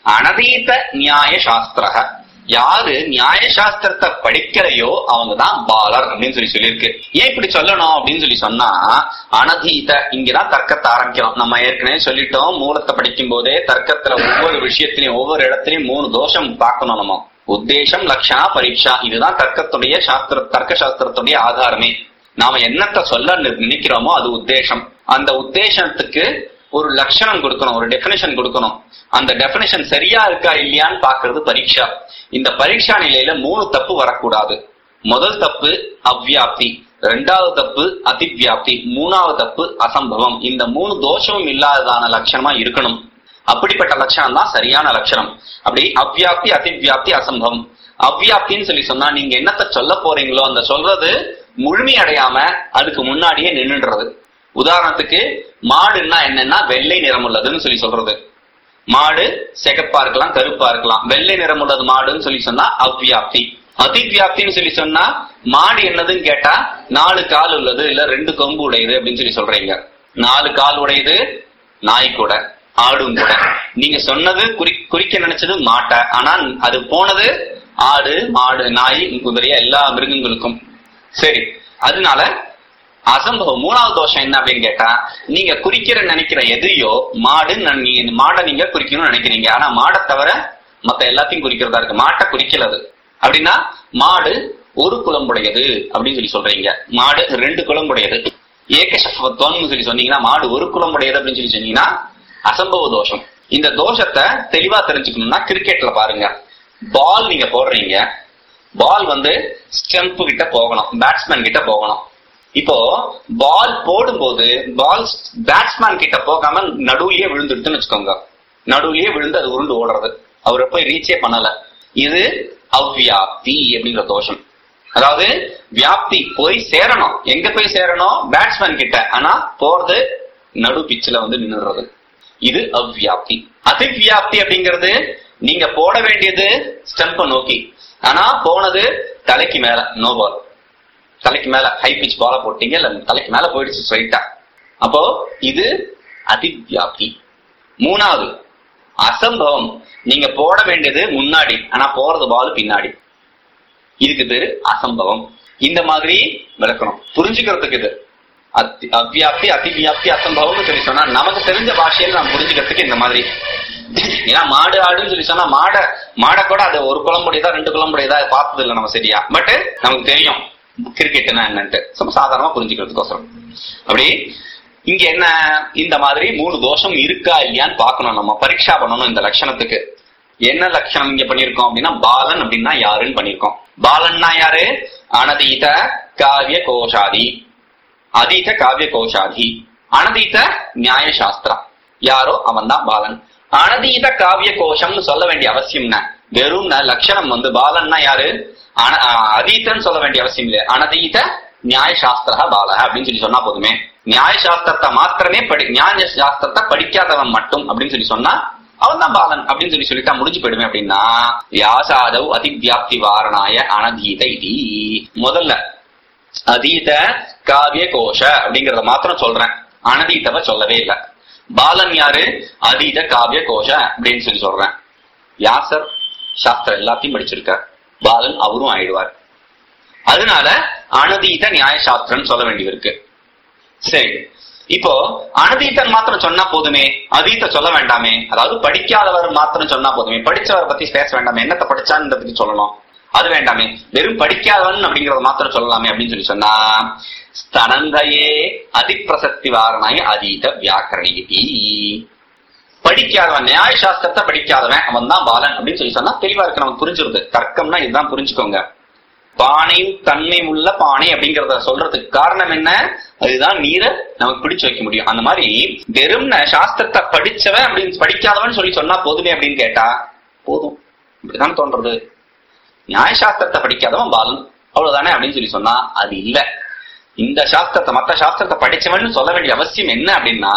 அனதீத நியாய சாஸ்திரக யாரு நியாய சாஸ்திரத்தை படிக்கலையோ அவங்க தான் பாலர் அப்படின்னு சொல்லி சொல்லியிருக்கு ஏன் இப்படி சொல்லணும் அப்படின்னு சொல்லி சொன்னா அனதீத இங்கதான் தர்க்கத்தை ஆரம்பிக்கிறோம் நம்ம ஏற்கனவே சொல்லிட்டோம் மூலத்தை படிக்கும் போதே தர்க்கத்துல ஒவ்வொரு விஷயத்திலையும் ஒவ்வொரு இடத்துலயும் மூணு தோஷம் பார்க்கணும் நம்ம உத்தேசம் லட்சணா பரீட்சா இதுதான் தர்க்கத்துடைய சாஸ்திர தர்க்க சாஸ்திரத்துடைய ஆதாரமே நாம என்னத்தை சொல்ல நினைக்கிறோமோ அது உத்தேசம் அந்த உத்தேசத்துக்கு ஒரு லட்சணம் கொடுக்கணும் ஒரு டெபினேஷன் கொடுக்கணும் அந்த டெபினேஷன் சரியா இருக்கா இல்லையான்னு பாக்குறது பரீட்சா இந்த பரீட்சா நிலையில மூணு தப்பு வரக்கூடாது முதல் தப்பு அவ்வியாப்தி ரெண்டாவது தப்பு அதிவியாப்தி மூணாவது தப்பு அசம்பவம் இந்த மூணு தோஷமும் இல்லாததான லட்சணமா இருக்கணும் அப்படிப்பட்ட லட்சணம் தான் சரியான லட்சணம் அப்படி அவ்வியாப்தி அதிவியாப்தி அசம்பவம் அவ்வியாப்தின்னு சொல்லி சொன்னா நீங்க என்னத்த சொல்ல போறீங்களோ அந்த சொல்றது முழுமை அடையாம அதுக்கு முன்னாடியே நின்னுடுறது உதாரணத்துக்கு மாடுன்னா என்னன்னா வெள்ளை நிறம் உள்ளதுன்னு சொல்லி சொல்றது மாடு சிகப்பா இருக்கலாம் கருப்பா இருக்கலாம் வெள்ளை நிறம் உள்ளது மாடுன்னு சொல்லி சொன்னா அவ்வியாப்தி அதிவியாப்தின்னு சொல்லி சொன்னா மாடு என்னதுன்னு கேட்டா நாலு கால் உள்ளது இல்ல ரெண்டு கொம்பு உடையது அப்படின்னு சொல்லி சொல்றீங்க நாலு கால் உடையது நாய் கூட ஆடும் கூட நீங்க சொன்னது குறி குறிக்க நினைச்சது மாட்டை ஆனா அது போனது ஆடு மாடு நாய் குதிரையா எல்லா மிருகங்களுக்கும் சரி அதனால அசம்பவம் மூணாவது தோஷம் என்ன அப்படின்னு கேட்டா நீங்க குறிக்கிற நினைக்கிற எதையோ மாடு நீங்க மாடை நீங்க குறிக்கணும்னு நினைக்கிறீங்க ஆனா மாடை தவிர மத்த எல்லாத்தையும் குறிக்கிறதா இருக்கு மாட்டை குறிக்கல அது அப்படின்னா மாடு ஒரு குளம்புடையது அப்படின்னு சொல்லி சொல்றீங்க மாடு ரெண்டு குளம்புடையது ஏகசத்வம்னு சொல்லி சொன்னீங்கன்னா மாடு ஒரு குலம் உடையது அப்படின்னு சொல்லி சொன்னீங்கன்னா அசம்பவ தோஷம் இந்த தோஷத்தை தெளிவா தெரிஞ்சுக்கணும்னா கிரிக்கெட்ல பாருங்க பால் நீங்க போடுறீங்க பால் வந்து ஸ்டெம்ப் கிட்ட போகணும் பேட்ஸ்மேன் கிட்ட போகணும் இப்போ பால் போடும்போது பால் பேட்ஸ்மேன் கிட்ட போகாம நடுவுலயே விழுந்துடுதுன்னு வச்சுக்கோங்க நடுவுலயே விழுந்து அது உருண்டு ஓடுறது அவரை போய் ரீச்சே பண்ணல இது அவ்வியாப்தி அப்படிங்கிற தோஷம் அதாவது வியாப்தி போய் சேரணும் எங்க போய் சேரணும் பேட்ஸ்மேன் கிட்ட ஆனா போறது நடு பிச்சில் வந்து நின்னுறது இது அவ்வியாப்தி அதிவியாப்தி அப்படிங்கிறது நீங்க போட வேண்டியது ஸ்டெம்ப நோக்கி ஆனா போனது தலைக்கு மேல நோ பால் தலைக்கு மேல ஹை பிச் பால போட்டீங்க இல்ல தலைக்கு மேல போயிடுச்சு ஸ்ட்ரைட்டா அப்போ இது அதிவியாப்தி மூணாவது அசம்பவம் நீங்க போட வேண்டியது முன்னாடி ஆனா போறது பால் பின்னாடி இதுக்கு பேரு அசம்பவம் இந்த மாதிரி விளக்கணும் புரிஞ்சுக்கிறதுக்கு இது அத்தி- அவ்வியாப்தி அதிவியாப்தி அசம்பவம்னு சொல்லி சொன்னா நமக்கு தெரிஞ்ச பாஷையில நம்ம புரிஞ்சுக்கிறதுக்கு இந்த மாதிரி ஏன்னா மாடு ஆடுன்னு சொல்லி சொன்னா மாட மாடை கூட அது ஒரு குளம்புடையதா ரெண்டு குளம்புடையதா பார்த்தது இல்லை நம்ம சரியா பட் நமக்கு தெரியும் கிரிக்கெட்னா என்னன்ட்டு சும்மா சாதாரணமா புரிஞ்சுக்கிறதுக்கோசரம் அப்படி இங்க என்ன இந்த மாதிரி மூணு தோஷம் இருக்கா இல்லையான்னு பார்க்கணும் நம்ம பரீட்சா பண்ணணும் இந்த லட்சணத்துக்கு என்ன லட்சணம் இங்க பண்ணிருக்கோம் அப்படின்னா பாலன் அப்படின்னா யாருன்னு பண்ணிருக்கோம் பாலன்னா யாரு அனதீத காவிய கோஷாதி அதீத காவிய கோஷாதி அனதீத நியாய சாஸ்திரா யாரோ அவன் தான் பாலன் அனதீத காவிய கோஷம்னு சொல்ல வேண்டிய அவசியம் என்ன வெறும் ந- லட்சணம் வந்து பாலன்னா யாரு அன- அ, அதீதன்னு சொல்ல வேண்டிய அவசியம் இல்லை அனதீத நியாய சாஸ்திரா பாலக அப்படின்னு சொல்லி சொன்னா போதுமே நியாய சாஸ்திரத்தை மாத்திரமே படி நியாய சாஸ்திரத்தை படிக்காதவன் மட்டும் அப்படின்னு சொல்லி சொன்னா அவன் தான் பாலன் அப்படின்னு சொல்லி சொல்லிட்டா முடிஞ்சு போயிடுமே அப்படின்னா வியாசாதவ் அதிவியாப்தி வாரணாய அனதீத இதி முதல்ல அதீத காவிய கோஷ அப்படிங்கறத மாத்திரம் சொல்றேன் அனதீதவ சொல்லவே இல்ல பாலன் யாரு அதீத காவிய கோஷ அப்படின்னு சொல்லி சொல்றேன் வியாசர் சாஸ்திரம் எல்லாத்தையும் படிச்சிருக்கார் பாலன் அவரும் ஆயிடுவார் அதனால அனதீத நியாய சாஸ்திரம் சொல்ல வேண்டியது இருக்கு சரி இப்போ அனதீத்தன் மாத்திரம் சொன்னா போதுமே அதீத்த சொல்ல வேண்டாமே அதாவது படிக்காதவர் மாத்திரம் சொன்னா போதுமே படிச்சவர் பத்தி பேச வேண்டாமே என்னத்தை படிச்சான்னு பத்தி சொல்லணும் அது வேண்டாமே வெறும் படிக்காதவன் அப்படிங்கறத மாத்திரம் சொல்லலாமே அப்படின்னு சொல்லி சொன்னா ஸ்தனந்தையே அதிப்பிரசக்தி வாரணாய அதீத வியாக்கரணி படிக்காதவன் நியாய சாஸ்திரத்தை படிக்காதவன் அவன் தான் பாலன் அப்படின்னு சொல்லி சொன்னா தெளிவா இருக்கு நமக்கு புரிஞ்சிருது தர்க்கம்னா இதுதான் புரிஞ்சுக்கோங்க பானையும் தன்மை உள்ள பானை அப்படிங்கறத சொல்றதுக்கு காரணம் என்ன அதுதான் நீரை நமக்கு பிடிச்சு வைக்க முடியும் அந்த மாதிரி வெறும் சாஸ்திரத்தை படிச்சவன் அப்படின்னு படிக்காதவன் சொல்லி சொன்னா போதுமே அப்படின்னு கேட்டா போதும் இப்படிதான் தோன்றது நியாய சாஸ்திரத்தை படிக்காதவன் பாலன் அவ்வளவுதானே அப்படின்னு சொல்லி சொன்னா அது இல்ல இந்த சாஸ்திரத்தை மத்த சாஸ்திரத்தை படிச்சவன் சொல்ல வேண்டிய அவசியம் என்ன அப்படின்னா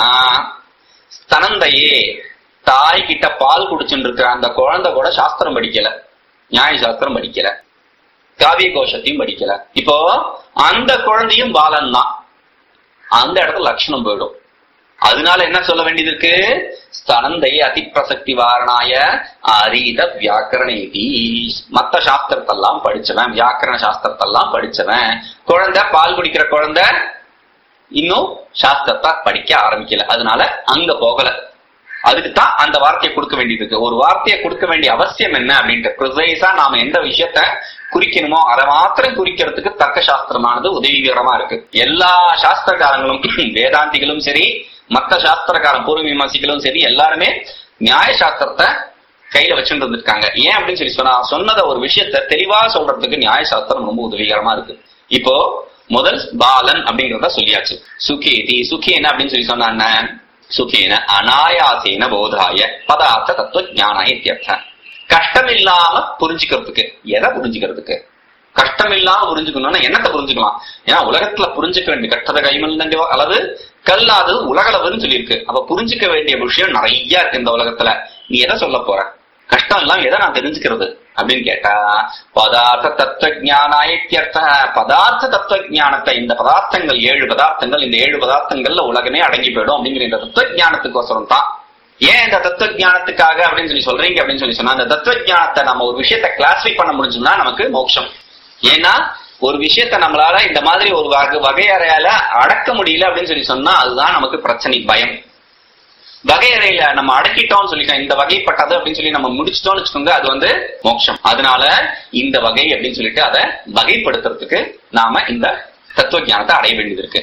ஸ்தனந்தையே தாய் கிட்ட பால் குடிச்சுட்டு இருக்கிற அந்த குழந்தை கூட சாஸ்திரம் படிக்கல நியாய சாஸ்திரம் படிக்கல காவிய கோஷத்தையும் படிக்கல இப்போ அந்த குழந்தையும் பாலன் தான் அந்த இடத்துல லட்சணம் போயிடும் அதனால என்ன சொல்ல வேண்டியது இருக்கு ஸ்தனந்தை அதிப்பிரசக்தி வாரணாய அரீத வியாக்கரணி மத்த சாஸ்திரத்தெல்லாம் படிச்சவன் வியாக்கரண சாஸ்திரத்தெல்லாம் படிச்சவன் குழந்தை பால் குடிக்கிற குழந்தை இன்னும் சாஸ்திரத்தை படிக்க ஆரம்பிக்கல அதனால அங்க போகல அதுக்கு தான் அந்த வார்த்தையை கொடுக்க வேண்டியது இருக்கு ஒரு வார்த்தையை கொடுக்க வேண்டிய அவசியம் என்ன அப்படின்ட்டு ப்ரிசைஸா நாம எந்த விஷயத்த குறிக்கணுமோ அதை மாத்திரம் குறிக்கிறதுக்கு தர்க்க சாஸ்திரமானது உதவிகரமா இருக்கு எல்லா சாஸ்திரக்காரங்களும் வேதாந்திகளும் சரி மத்த சாஸ்திரக்காரன் பூர்வ மீமாசிகளும் சரி எல்லாருமே நியாய சாஸ்திரத்தை கையில வச்சுட்டு இருந்திருக்காங்க ஏன் அப்படின்னு சொல்லி சொன்னா சொன்னத ஒரு விஷயத்த தெளிவா சொல்றதுக்கு நியாய சாஸ்திரம் ரொம்ப உதவிகரமா இருக்கு இப்போ முதல் பாலன் அப்படிங்கறத சொல்லியாச்சு சுகேதி சுகேன அப்படின்னு சொல்லி சொன்னா என்ன சுகேன அனாயாசேன போதாய பதார்த்த தத்துவ ஞான இத்தியர்த்த கஷ்டம் இல்லாம புரிஞ்சுக்கிறதுக்கு எதை புரிஞ்சுக்கிறதுக்கு கஷ்டம் இல்லாம புரிஞ்சுக்கணும்னா என்னத்தை புரிஞ்சுக்கலாம் ஏன்னா உலகத்துல புரிஞ்சுக்க வேண்டிய கஷ்டத கைமல்ல அளவு கல்லாது உலகளவுன்னு சொல்லியிருக்கு அப்ப புரிஞ்சுக்க வேண்டிய விஷயம் நிறைய இருக்கு இந்த உலகத்துல நீ எதை சொல்ல போற கஷ்டம் இல்லாம எதை நான் தெரிஞ்சுக்கிறது அப்படின்னு கேட்டா பதார்த்த தத்துவ ஞானாயத்தியர்த்த பதார்த்த தத்துவ ஞானத்தை இந்த பதார்த்தங்கள் ஏழு பதார்த்தங்கள் இந்த ஏழு பதார்த்தங்கள்ல உலகமே அடங்கி போயிடும் அப்படிங்கிற இந்த தத்துவ ஞானத்துக்கோசரம் தான் ஏன் இந்த தத்துவ ஞானத்துக்காக அப்படின்னு சொல்லி சொல்றீங்க அப்படின்னு சொல்லி சொன்னா அந்த தத்துவ ஞானத்தை நம்ம ஒரு விஷயத்தை கிளாசிஃபை பண்ண முடிஞ்சோம்னா நமக்கு மோட்சம் ஏன்னா ஒரு விஷயத்த நம்மளால இந்த மாதிரி ஒரு வகை வகையறையால அடக்க முடியல அப்படின்னு சொல்லி சொன்னா அதுதான் நமக்கு பிரச்சனை பயம் வகையறையில நம்ம அடக்கிட்டோம்னு சொல்லிட்டோம் இந்த வகைப்பட்டது அப்படின்னு சொல்லி நம்ம முடிச்சிட்டோம்னு வச்சுக்கோங்க அது வந்து மோட்சம் அதனால இந்த வகை அப்படின்னு சொல்லிட்டு அதை வகைப்படுத்துறதுக்கு நாம இந்த தத்துவ ஞானத்தை அடைய வேண்டியது இருக்கு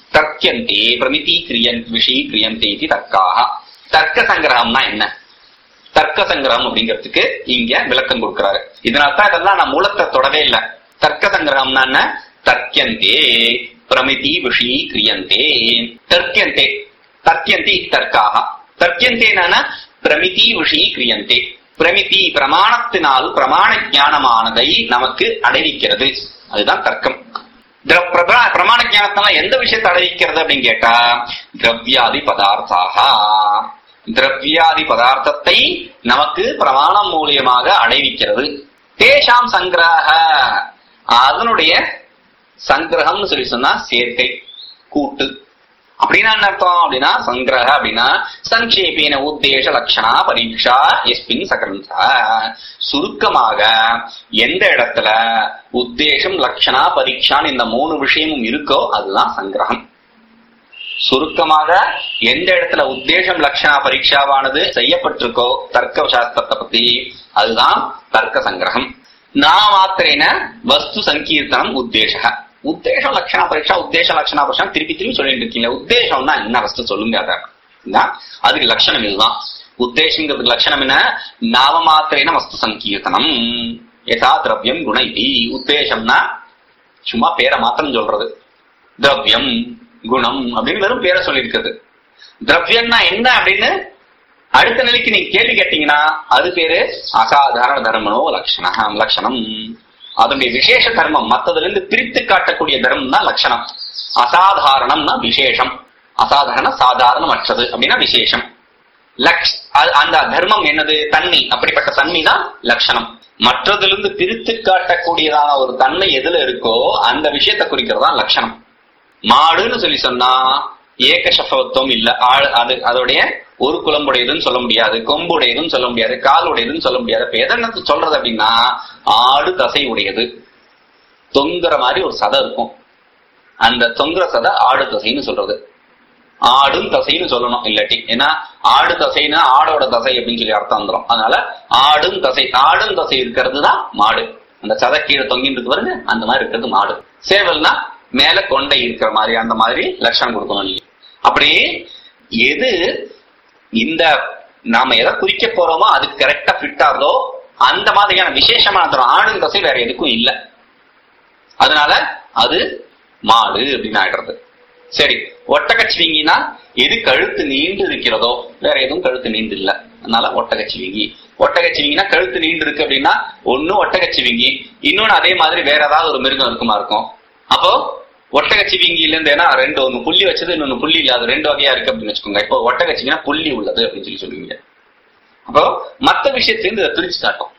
தர்க்கியந்தே பிரமிதி கிரியன் விஷய கிரியந்தே இது தர்க்காக தர்க்க சங்கிரகம்னா என்ன தர்க்க சங்கிரகம் அப்படிங்கிறதுக்கு இங்க விளக்கம் கொடுக்கிறாரு இதனால தான் இதெல்லாம் நான் மூலத்தை தொடவே இல்லை தர்க்க சங்கிரகம்னா என்ன தர்க்கியந்தே பிரமிதி விஷய கிரியந்தே தர்க்கியந்தே தர்க்கியந்தி தர்க்காக தர்க்கியந்தே என்னன்னா பிரமிதி விஷய கிரியந்தே பிரமிதி பிரமாணத்தினால் பிரமாண ஞானமானதை நமக்கு அடைவிக்கிறது அதுதான் தர்க்கம் திர- பிரபா- பிரமாண ஞானத்தினால எந்த விஷயத்தை அடைவிக்கிறது அப்படின்னு கேட்டா திரவியாதி பதார்த்தாக திரவியாதி பதார்த்தத்தை நமக்கு பிரமாணம் மூலியமாக அடைவிக்கிறது தேஷாம் சங்கிரக அதனுடைய சங்கிரகம்னு சொல்லி சொன்னா சேர்க்கை கூட்டு அப்படின்னா என்ன அர்த்தம் அப்படின்னா சங்கிரக அப்படின்னா சங்கேபேன உத்தேச லட்சணா பரீட்சா எஸ்பின் சகரந்தா சுருக்கமாக எந்த இடத்துல உத்தேசம் லட்சணா பரீட்சான்னு இந்த மூணு விஷயமும் இருக்கோ அதுதான் சங்கிரகம் சுருக்கமாக எந்த இடத்துல உத்தேசம் லட்சணா பரீட்சாவானது செய்யப்பட்டிருக்கோ தர்க்க சாஸ்திரத்தை பத்தி அதுதான் தர்க்க சங்கிரகம் நான் மாத்திரேன வஸ்து சங்கீர்த்தனம் உத்தேச உத்தேசம் லட்சணா பரீட்சா உத்தேச லட்சணா பரீட்சா திருப்பி திருப்பி சொல்லிட்டு இருக்கீங்க உத்தேசம்னா என்ன வஸ்து சொல்லுங்க அத என்ன? அதுக்கு லட்சணம் இதுதான் உத்தேசங்கிறதுக்கு லட்சணம் என்ன நாம மாத்திரேன வஸ்து சங்கீர்த்தனம் யதா திரவியம் குண இது உத்தேசம்னா சும்மா பேரை மாத்திரம் சொல்றது திரவியம் குணம் அப்படின்னு வெறும் பேரை சொல்லியிருக்குது திரவியம்னா என்ன அப்படின்னு அடுத்த நிலைக்கு நீங்க கேள்வி கேட்டீங்கன்னா அது பேரு அசாதாரண தர்மனோ லட்சணம் லட்சணம் அதனுடைய விசேஷ தர்மம் மத்ததுல இருந்து பிரித்து காட்டக்கூடிய தர்மம் தான் லட்சணம் அசாதாரணம்னா விசேஷம் அசாதாரண சாதாரணமற்றது அப்படின்னா விசேஷம் லக்ஷ் அது- அந்த தர்மம் என்னது தன்மை அப்படிப்பட்ட தன்மை தான் லட்சணம் மற்றதிலிருந்து பிரித்து காட்டக்கூடியதான ஒரு தன்மை எதுல இருக்கோ அந்த விஷயத்தை குறிக்கிறதா லட்சணம் மாடுன்னு சொல்லி சொன்னா ஏக சஃபத்துவம் இல்ல ஆள் அது அதோடைய ஒரு குளம்புடையதுன்னு சொல்ல முடியாது கொம்புடையதுன்னு சொல்ல முடியாது காலுடையதுன்னு சொல்ல முடியாது இப்ப எதனை சொல்றது அப்படின்னா ஆடு தசை உடையது தொங்குற மாதிரி ஒரு சதை இருக்கும் அந்த தொங்குற சதை ஆடு தசைன்னு சொல்றது ஆடும் தசைன்னு சொல்லணும் இல்லாட்டி ஏன்னா ஆடு தசைன்னா ஆடோட தசை அப்படின்னு சொல்லி அர்த்தம் வந்துடும் அதனால ஆடும் தசை ஆடும் தசை இருக்கிறது தான் மாடு அந்த சதை கீழே தொங்கிட்டு இருக்கு பாருங்க அந்த மாதிரி இருக்கிறது மாடு சேவல்னா மேல கொண்டை இருக்கிற மாதிரி அந்த மாதிரி லட்சணம் கொடுக்கணும் நீங்க அப்படி எது இந்த நாம எதை குறிக்க போறோமோ அதுக்கு கரெக்டா ஃபிட் ஆகுதோ அந்த மாதிரியான விசேஷமான தரம் ஆடும் தசை வேற எதுக்கும் இல்லை அதனால அது மாடு அப்படின்னு ஆயிடுறது சரி ஒட்டகச்சிவிங்கினா எது கழுத்து நீண்டு இருக்கிறதோ வேற எதுவும் கழுத்து நீண்டு இல்ல அதனால ஒட்டகச்சிவிங்கி ஒட்டகச்சிவிங்கினா கழுத்து நீண்டு இருக்கு அப்படின்னா ஒண்ணு ஒட்டகச்சிவிங்கி இன்னொன்னு அதே மாதிரி வேற ஏதாவது ஒரு மிருகம் இருக்குமா இருக்கும் அப்போ ஒட்டகச்சிவிங்கில இருந்து ஏன்னா ரெண்டு ஒண்ணு புள்ளி வச்சது இன்னொன்னு புள்ளி இல்லாத ரெண்டு வகையா இருக்கு அப்படின்னு வச்சுக்கோங்க இப்போ ஒட்டகச்சிவிங்கினா புள்ளி உள்ளது அப்படின்னு சொல்லி சொல்லுவீங்க அப்போ மத்த விஷயத்திலிருந்து இதை பிரிச்சு காட்டும்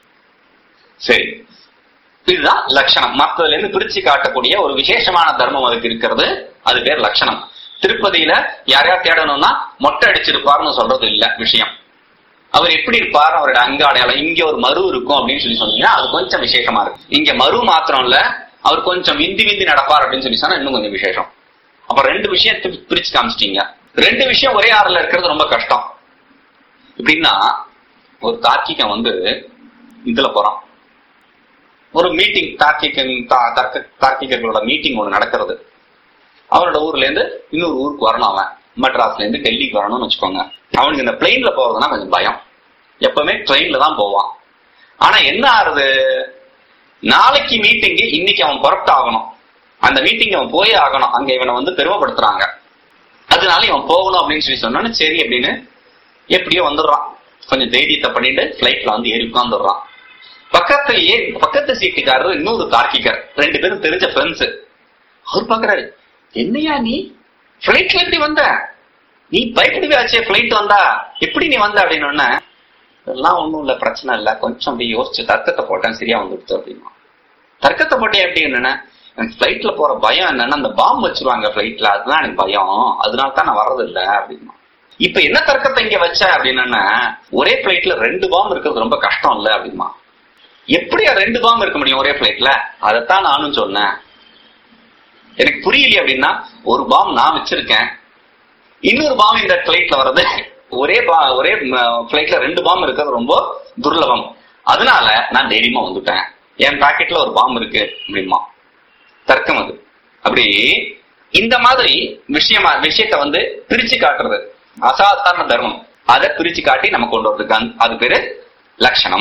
சரி இதுதான் லட்சணம் மற்றதுல இருந்து பிரிச்சு காட்டக்கூடிய ஒரு விசேஷமான தர்மம் அதுக்கு இருக்கிறது அது பேர் லட்சணம் திருப்பதியில யாரையா தேடணும்னா மொட்டை அடிச்சிருப்பாருன்னு சொல்றது இல்ல விஷயம் அவர் எப்படி இருப்பார் அவரோட அங்க அடையாளம் இங்க ஒரு மறு இருக்கும் அப்படின்னு சொல்லி சொன்னீங்கன்னா அது கொஞ்சம் விசேஷமா இருக்கு இங்க மறு மாத்திரம் இல்ல அவர் கொஞ்சம் விந்தி விந்தி நடப்பார் அப்படின்னு சொல்லி சொன்னா இன்னும் கொஞ்சம் விசேஷம் அப்ப ரெண்டு விஷயத்தை பிரிச்சு காமிச்சிட்டீங்க ரெண்டு விஷயம் ஒரே ஆறுல இருக்கிறது ரொம்ப கஷ்டம் எப்படின்னா ஒரு தார்க்கிகன் வந்து இதுல போறான் ஒரு மீட்டிங் தார்க்கிகன் தா- தர்க்க தார்க்கிகர்களோட மீட்டிங் ஒண்ணு நடக்கிறது அவரோட ஊர்ல இருந்து இன்னொரு ஊருக்கு வரணும் அவன் மெட்ராஸ்ல இருந்து டெல்லிக்கு வரணும்னு வச்சுக்கோங்க அவனுக்கு இந்த பிளெயின்ல போறதுன்னா கொஞ்சம் பயம் எப்பவுமே ட்ரெயின்ல தான் போவான் ஆனா என்ன ஆறுது நாளைக்கு மீட்டிங்கு இன்னைக்கு அவன் புறப்பட்டு ஆகணும் அந்த மீட்டிங் அவன் போயே ஆகணும் அங்க இவனை வந்து பெருமைப்படுத்துறாங்க அதனால இவன் போகணும் அப்படின்னு சொல்லி சொன்னோன்னு சரி அப்படின்னு எப்படியோ வந்துடுறான் கொஞ்சம் தைரியத்தை பண்ணிட்டு பிளைட்ல வந்து ஏறி உட்காந்துடுறான் பக்கத்துலயே பக்கத்து சீட்டுக்காரர் இன்னொரு தார்க்கிகர் ரெண்டு பேரும் தெரிஞ்ச ஃப்ரெண்ட்ஸ் அவர் பாக்குறாரு என்னையா நீ பிளைட்ல எப்படி வந்த நீ பயப்படுவியாச்சே பிளைட் வந்தா எப்படி நீ வந்த அப்படின்னு உடனே, இதெல்லாம் ஒண்ணும் இல்ல பிரச்சனை இல்ல கொஞ்சம் அப்படி யோசிச்சு தர்க்கத்தை போட்டேன் சரியா வந்துடுச்சு அப்படின்னா தர்க்கத்தை போட்டேன் எப்படி என்னன்னா எனக்கு பிளைட்ல போற பயம் என்னன்னா அந்த பாம்பு வச்சிருவாங்க பிளைட்ல அதுதான் எனக்கு பயம் அதனால தான் நான் வர்றது இல்ல அப்படின்னா இப்ப என்ன தர்க்கத்தை இங்க வச்ச அப்படின்னா ஒரே பிளைட்ல ரெண்டு பாம்பு இருக்கிறது ரொம்ப கஷ்டம் இல்ல அப்படிமா எப்படியா ரெண்டு பாம்பு இருக்க முடியும் ஒரே பிளைட்ல அதைத்தான் நானும் சொன்னேன் எனக்கு புரியலையே அப்படின்னா ஒரு பாம் நான் வச்சிருக்கேன் இன்னொரு பாம் இந்த பிளைட்ல வர்றது ஒரே பா- ஒரே பிளைட்ல ரெண்டு பாம் இருக்கிறது ரொம்ப துர்லபம் அதனால நான் தைரியமா வந்துட்டேன் என் பாக்கெட்ல ஒரு பாம் இருக்கு அப்படிமா தர்க்கம் அது அப்படி இந்த மாதிரி விஷயமா விஷயத்த வந்து பிரிச்சு காட்டுறது அசாதாரண தர்மம் அதை பிரிச்சு காட்டி நம்ம கொண்டு வரது கந்- அது பேரு லட்சணம்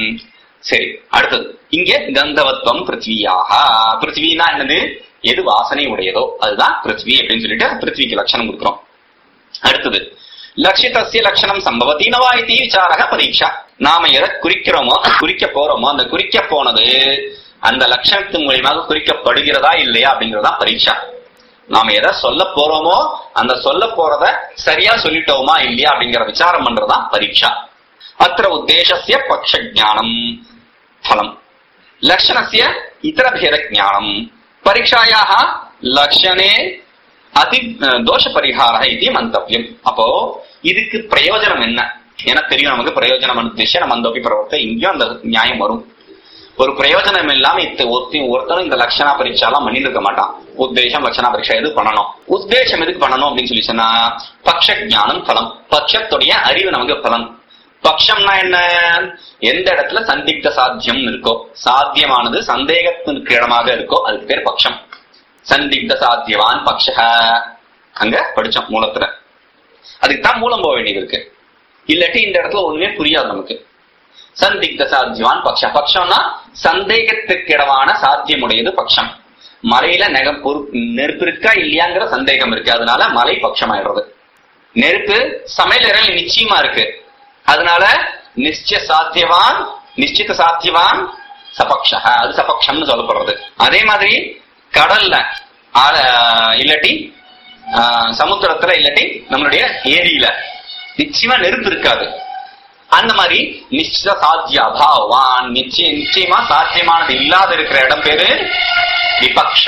சரி அடுத்தது இங்க கந்தவத்வம் பிருத்வியாக பிருத்வினா என்னது எது வாசனை உடையதோ அதுதான் பிருத்வி அப்படின்னு சொல்லிட்டு பிருத்விக்கு லட்சணம் கொடுக்குறோம் அடுத்தது லட்சிதசிய லட்சணம் சம்பவத்தி நவா இது விசாரக பரீட்சா நாம எதை குறிக்கிறோமோ குறிக்க போறோமோ அந்த குறிக்க போனது அந்த லட்சணத்தின் மூலியமாக குறிக்கப்படுகிறதா இல்லையா அப்படிங்கறதா பரீட்சா நாம எதை சொல்ல போறோமோ அந்த சொல்ல போறத சரியா சொல்லிட்டோமா இல்லையா அப்படிங்கிற விசாரம் பண்றதா பரீட்சா அத்திர உத்தேசஸ்ய பக்ஷ ஜானம் फलम् लक्षणस्य इतरभेदज्ञानम् परीक्षायाः லட்சணே அதி தோஷ பரிகார இது மந்தவியம் அப்போ இதுக்கு பிரயோஜனம் என்ன ஏன்னா தெரியும் நமக்கு பிரயோஜனம் உத்தேச மந்தோபி பிரவர்த்த இங்கேயும் அந்த நியாயம் வரும் ஒரு பிரயோஜனம் இல்லாம இத்த ஒருத்தி ஒருத்தரும் இந்த லட்சணா பரீட்சா எல்லாம் பண்ணிட்டு இருக்க மாட்டான் உத்தேசம் லட்சணா பரீட்சா எது பண்ணணும் உத்தேசம் எதுக்கு பண்ணணும் அப்படின்னு சொல்லி சொன்னா பக்ஷ ஞானம் பலம் பட்சத்துடைய அறிவு நமக்கு பலன் பக்ஷம்னா என்ன எந்த இடத்துல சந்திக்த சாத்தியம் இருக்கோ சாத்தியமானது சந்தேகத்திற்கு இடமாக இருக்கோ அதுக்கு பேர் பக்ஷம் சந்திக்த சாத்தியவான் பக்ஷ அங்க படிச்சோம் மூலத்துல அதுக்கு தான் மூலம் போக வேண்டியது இருக்கு இல்லாட்டி இந்த இடத்துல ஒண்ணுமே புரியாது நமக்கு சந்திக்த சாத்தியவான் பக்ஷ பக்ஷம்னா சந்தேகத்துக்கிடமான சாத்தியமுடையது பக்ஷம் மலையில நெகம் பொறு- நெருப்பு இருக்கா இல்லையாங்கிற சந்தேகம் இருக்கு அதனால மலை பட்சம் ஆயிடுறது நெருப்பு சமையல் நிச்சயமா இருக்கு அதனால நிச்சய சாத்தியவான் நிச்சித சாத்தியவான் சபக்ஷ அது சபக்ஷம்னு சொல்லப்படுறது அதே மாதிரி கடல்ல ஆழ இல்லாட்டி ஆஹ், சமுத்திரத்துல இல்லாட்டி நம்மளுடைய ஏரியில நிச்சயமா நெருப்பு இருக்காது அந்த மாதிரி நிச்சித சாத்திய அபாவான் நிச்சய நிச்சயமா சாத்தியமானது இல்லாத இருக்கிற இடம் பேரு விபக்ஷ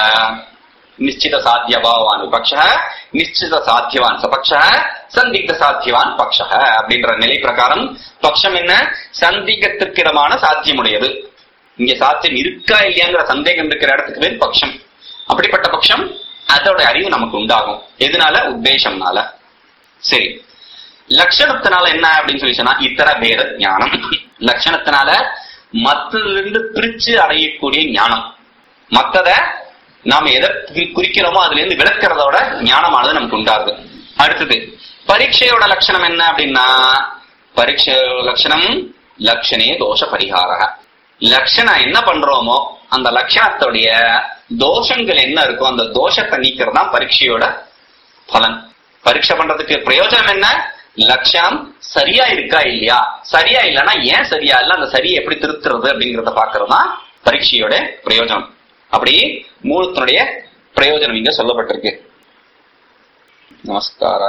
நிச்சித சாத்திய அபாவான் விபக்ஷ நிச்சித சாத்தியவான் சபக்ஷ சந்திக்த சாத்தியவான் பக்ஷ அப்படின்ற நிலை பிரகாரம் பக்ஷம் என்ன சந்திகத்திற்கிடமான சாத்தியமுடையது இங்க சாத்தியம் இருக்கா இல்லையாங்கிற சந்தேகம் இருக்கிற இடத்துக்கு பேர் பக்ஷம் அப்படிப்பட்ட பக்ஷம் அதோட அறிவு நமக்கு உண்டாகும் எதனால உத்தேசம்னால சரி லட்சணத்தினால என்ன அப்படின்னு சொல்லி சொன்னா இத்தர பேத ஞானம் லட்சணத்தினால மத்ததிலிருந்து பிரிச்சு அடையக்கூடிய ஞானம் மத்தத நாம எதை குறி- குறிக்கிறோமோ அதுல இருந்து விளக்குறதோட ஞானமானது நமக்கு உண்டாகுது அடுத்தது பரீட்சையோட லட்சணம் என்ன அப்படின்னா பரீட்சை லட்சணம் லட்சணே தோஷ பரிகார லட்சணம் என்ன பண்றோமோ அந்த லட்சணத்துடைய தோஷங்கள் என்ன இருக்கோ அந்த தோஷத்தை நீக்கிறது தான் பரீட்சையோட பலன் பரீட்சை பண்றதுக்கு பிரயோஜனம் என்ன லட்சணம் சரியா இருக்கா இல்லையா சரியா இல்லைன்னா ஏன் சரியா இல்ல அந்த சரியை எப்படி திருத்துறது அப்படிங்கறத பாக்குறது தான் பரீட்சையோட பிரயோஜனம் அப்படி மூலத்தினுடைய பிரயோஜனம் இங்க சொல்லப்பட்டிருக்கு நமஸ்கார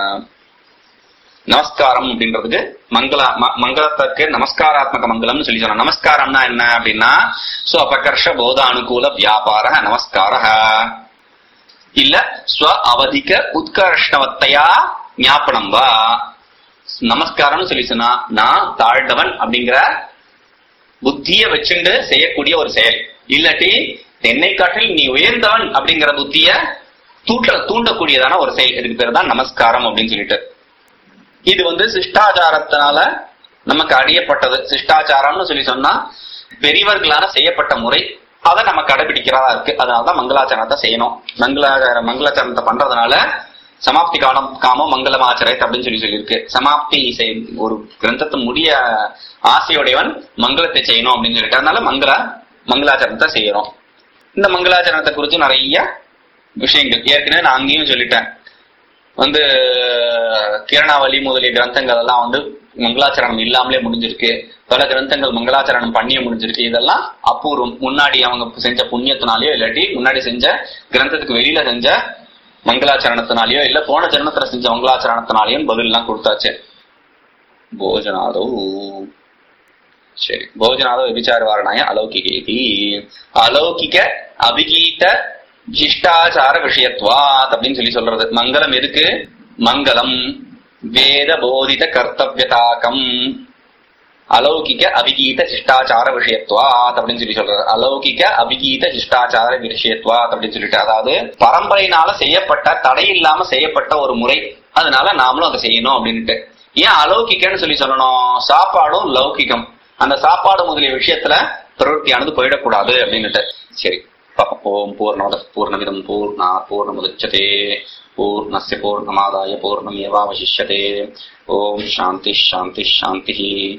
நமஸ்காரம் அப்படின்றதுக்கு மங்கள ம- மங்களத்துக்கு நமஸ்காராத்மக மங்களம்னு சொல்லி சொன்னோம் நமஸ்காரம்னா என்ன அப்படின்னா சோ அபகர்ஷ போத அனுகூல வியாபார நமஸ்கார இல்ல ஸ்வ அவதிக உத்கர்ஷ்ணவத்தையா ஞாபனம் வா நமஸ்காரம்னு சொல்லி சொன்னா நான் தாழ்ந்தவன் அப்படிங்கிற புத்திய வச்சுண்டு செய்யக்கூடிய ஒரு செயல் இல்லாட்டி என்னை காட்டில் நீ உயர்ந்தவன் அப்படிங்கிற புத்திய தூண்ட தூண்டக்கூடியதான ஒரு செயல் இதுக்கு பேர் தான் நமஸ்காரம் அப்படின்னு சொல்லிட்டு இது வந்து சிஷ்டாச்சாரத்தினால நமக்கு அடியப்பட்டது சிஷ்டாச்சாரம்னு சொல்லி சொன்னா பெரியவர்களால செய்யப்பட்ட முறை அதை நம்ம கடைபிடிக்கிறதா இருக்கு அதனாலதான் மங்களாச்சரணத்தை செய்யணும் மங்களாச்சார மங்களாச்சரணத்தை பண்றதுனால சமாப்தி காலம் காமம் மங்களம் ஆச்சரத் அப்படின்னு சொல்லி சொல்லியிருக்கு சமாப்தி செய் ஒரு கிரந்தத்தை முடிய ஆசையுடையவன் மங்களத்தை செய்யணும் அப்படின்னு சொல்லிட்டு அதனால மங்கள மங்களாச்சரணத்தை செய்யறோம் இந்த மங்களாச்சரணத்தை குறித்து நிறைய விஷயங்கள் ஏற்கனவே நான் அங்கேயும் சொல்லிட்டேன் வந்து கிரணாவளி முதலிய கிரந்தங்கள் எல்லாம் வந்து மங்களாச்சரணம் இல்லாமலே முடிஞ்சிருக்கு பல கிரந்தங்கள் மங்களாச்சரணம் பண்ணியே முடிஞ்சிருக்கு இதெல்லாம் அபூர்வம் முன்னாடி அவங்க செஞ்ச புண்ணியத்தினாலயோ இல்லாட்டி முன்னாடி செஞ்ச கிரந்தத்துக்கு வெளியில செஞ்ச மங்களாச்சரணத்தினாலயோ இல்ல போன ஜென்மத்துல செஞ்ச மங்களாச்சரணத்தினாலயும் பதில் எல்லாம் கொடுத்தாச்சு போஜனாதோ சரி போஜனாதோ விசாரவாரணாய அலௌகிகேதி அலௌகிக அபிகீத சிஷ்டாச்சார விஷயத்வாத் அப்படின்னு சொல்லி சொல்றது மங்களம் எதுக்கு மங்களம் வேத போதித கர்த்தவியதாக்கம் அலௌகிக அபிகீத சிஷ்டாச்சார விஷயத்வாத் அப்படின்னு சொல்லி சொல்றாரு அலௌகிக அபிகீத சிஷ்டாச்சார விஷயத்வாத் அப்படின்னு சொல்லிட்டு அதாவது பரம்பரையினால செய்யப்பட்ட தடை இல்லாம செய்யப்பட்ட ஒரு முறை அதனால நாமளும் அதை செய்யணும் அப்படின்ட்டு ஏன் அலௌகிக்கன்னு சொல்லி சொல்லணும் சாப்பாடும் லௌகிகம் அந்த சாப்பாடு முதலிய விஷயத்துல பிரவருத்தியானது போயிடக்கூடாது அப்படின்னுட்டு சரி ॐ पूर्णमदः पूर्णमिदम् पूर्णात् पूर्णमुदच्यते पूर्णस्य पूर्णमादाय पूर्णमेवावशिष्यते ॐ शान्तिः शान्तिः शान्तिः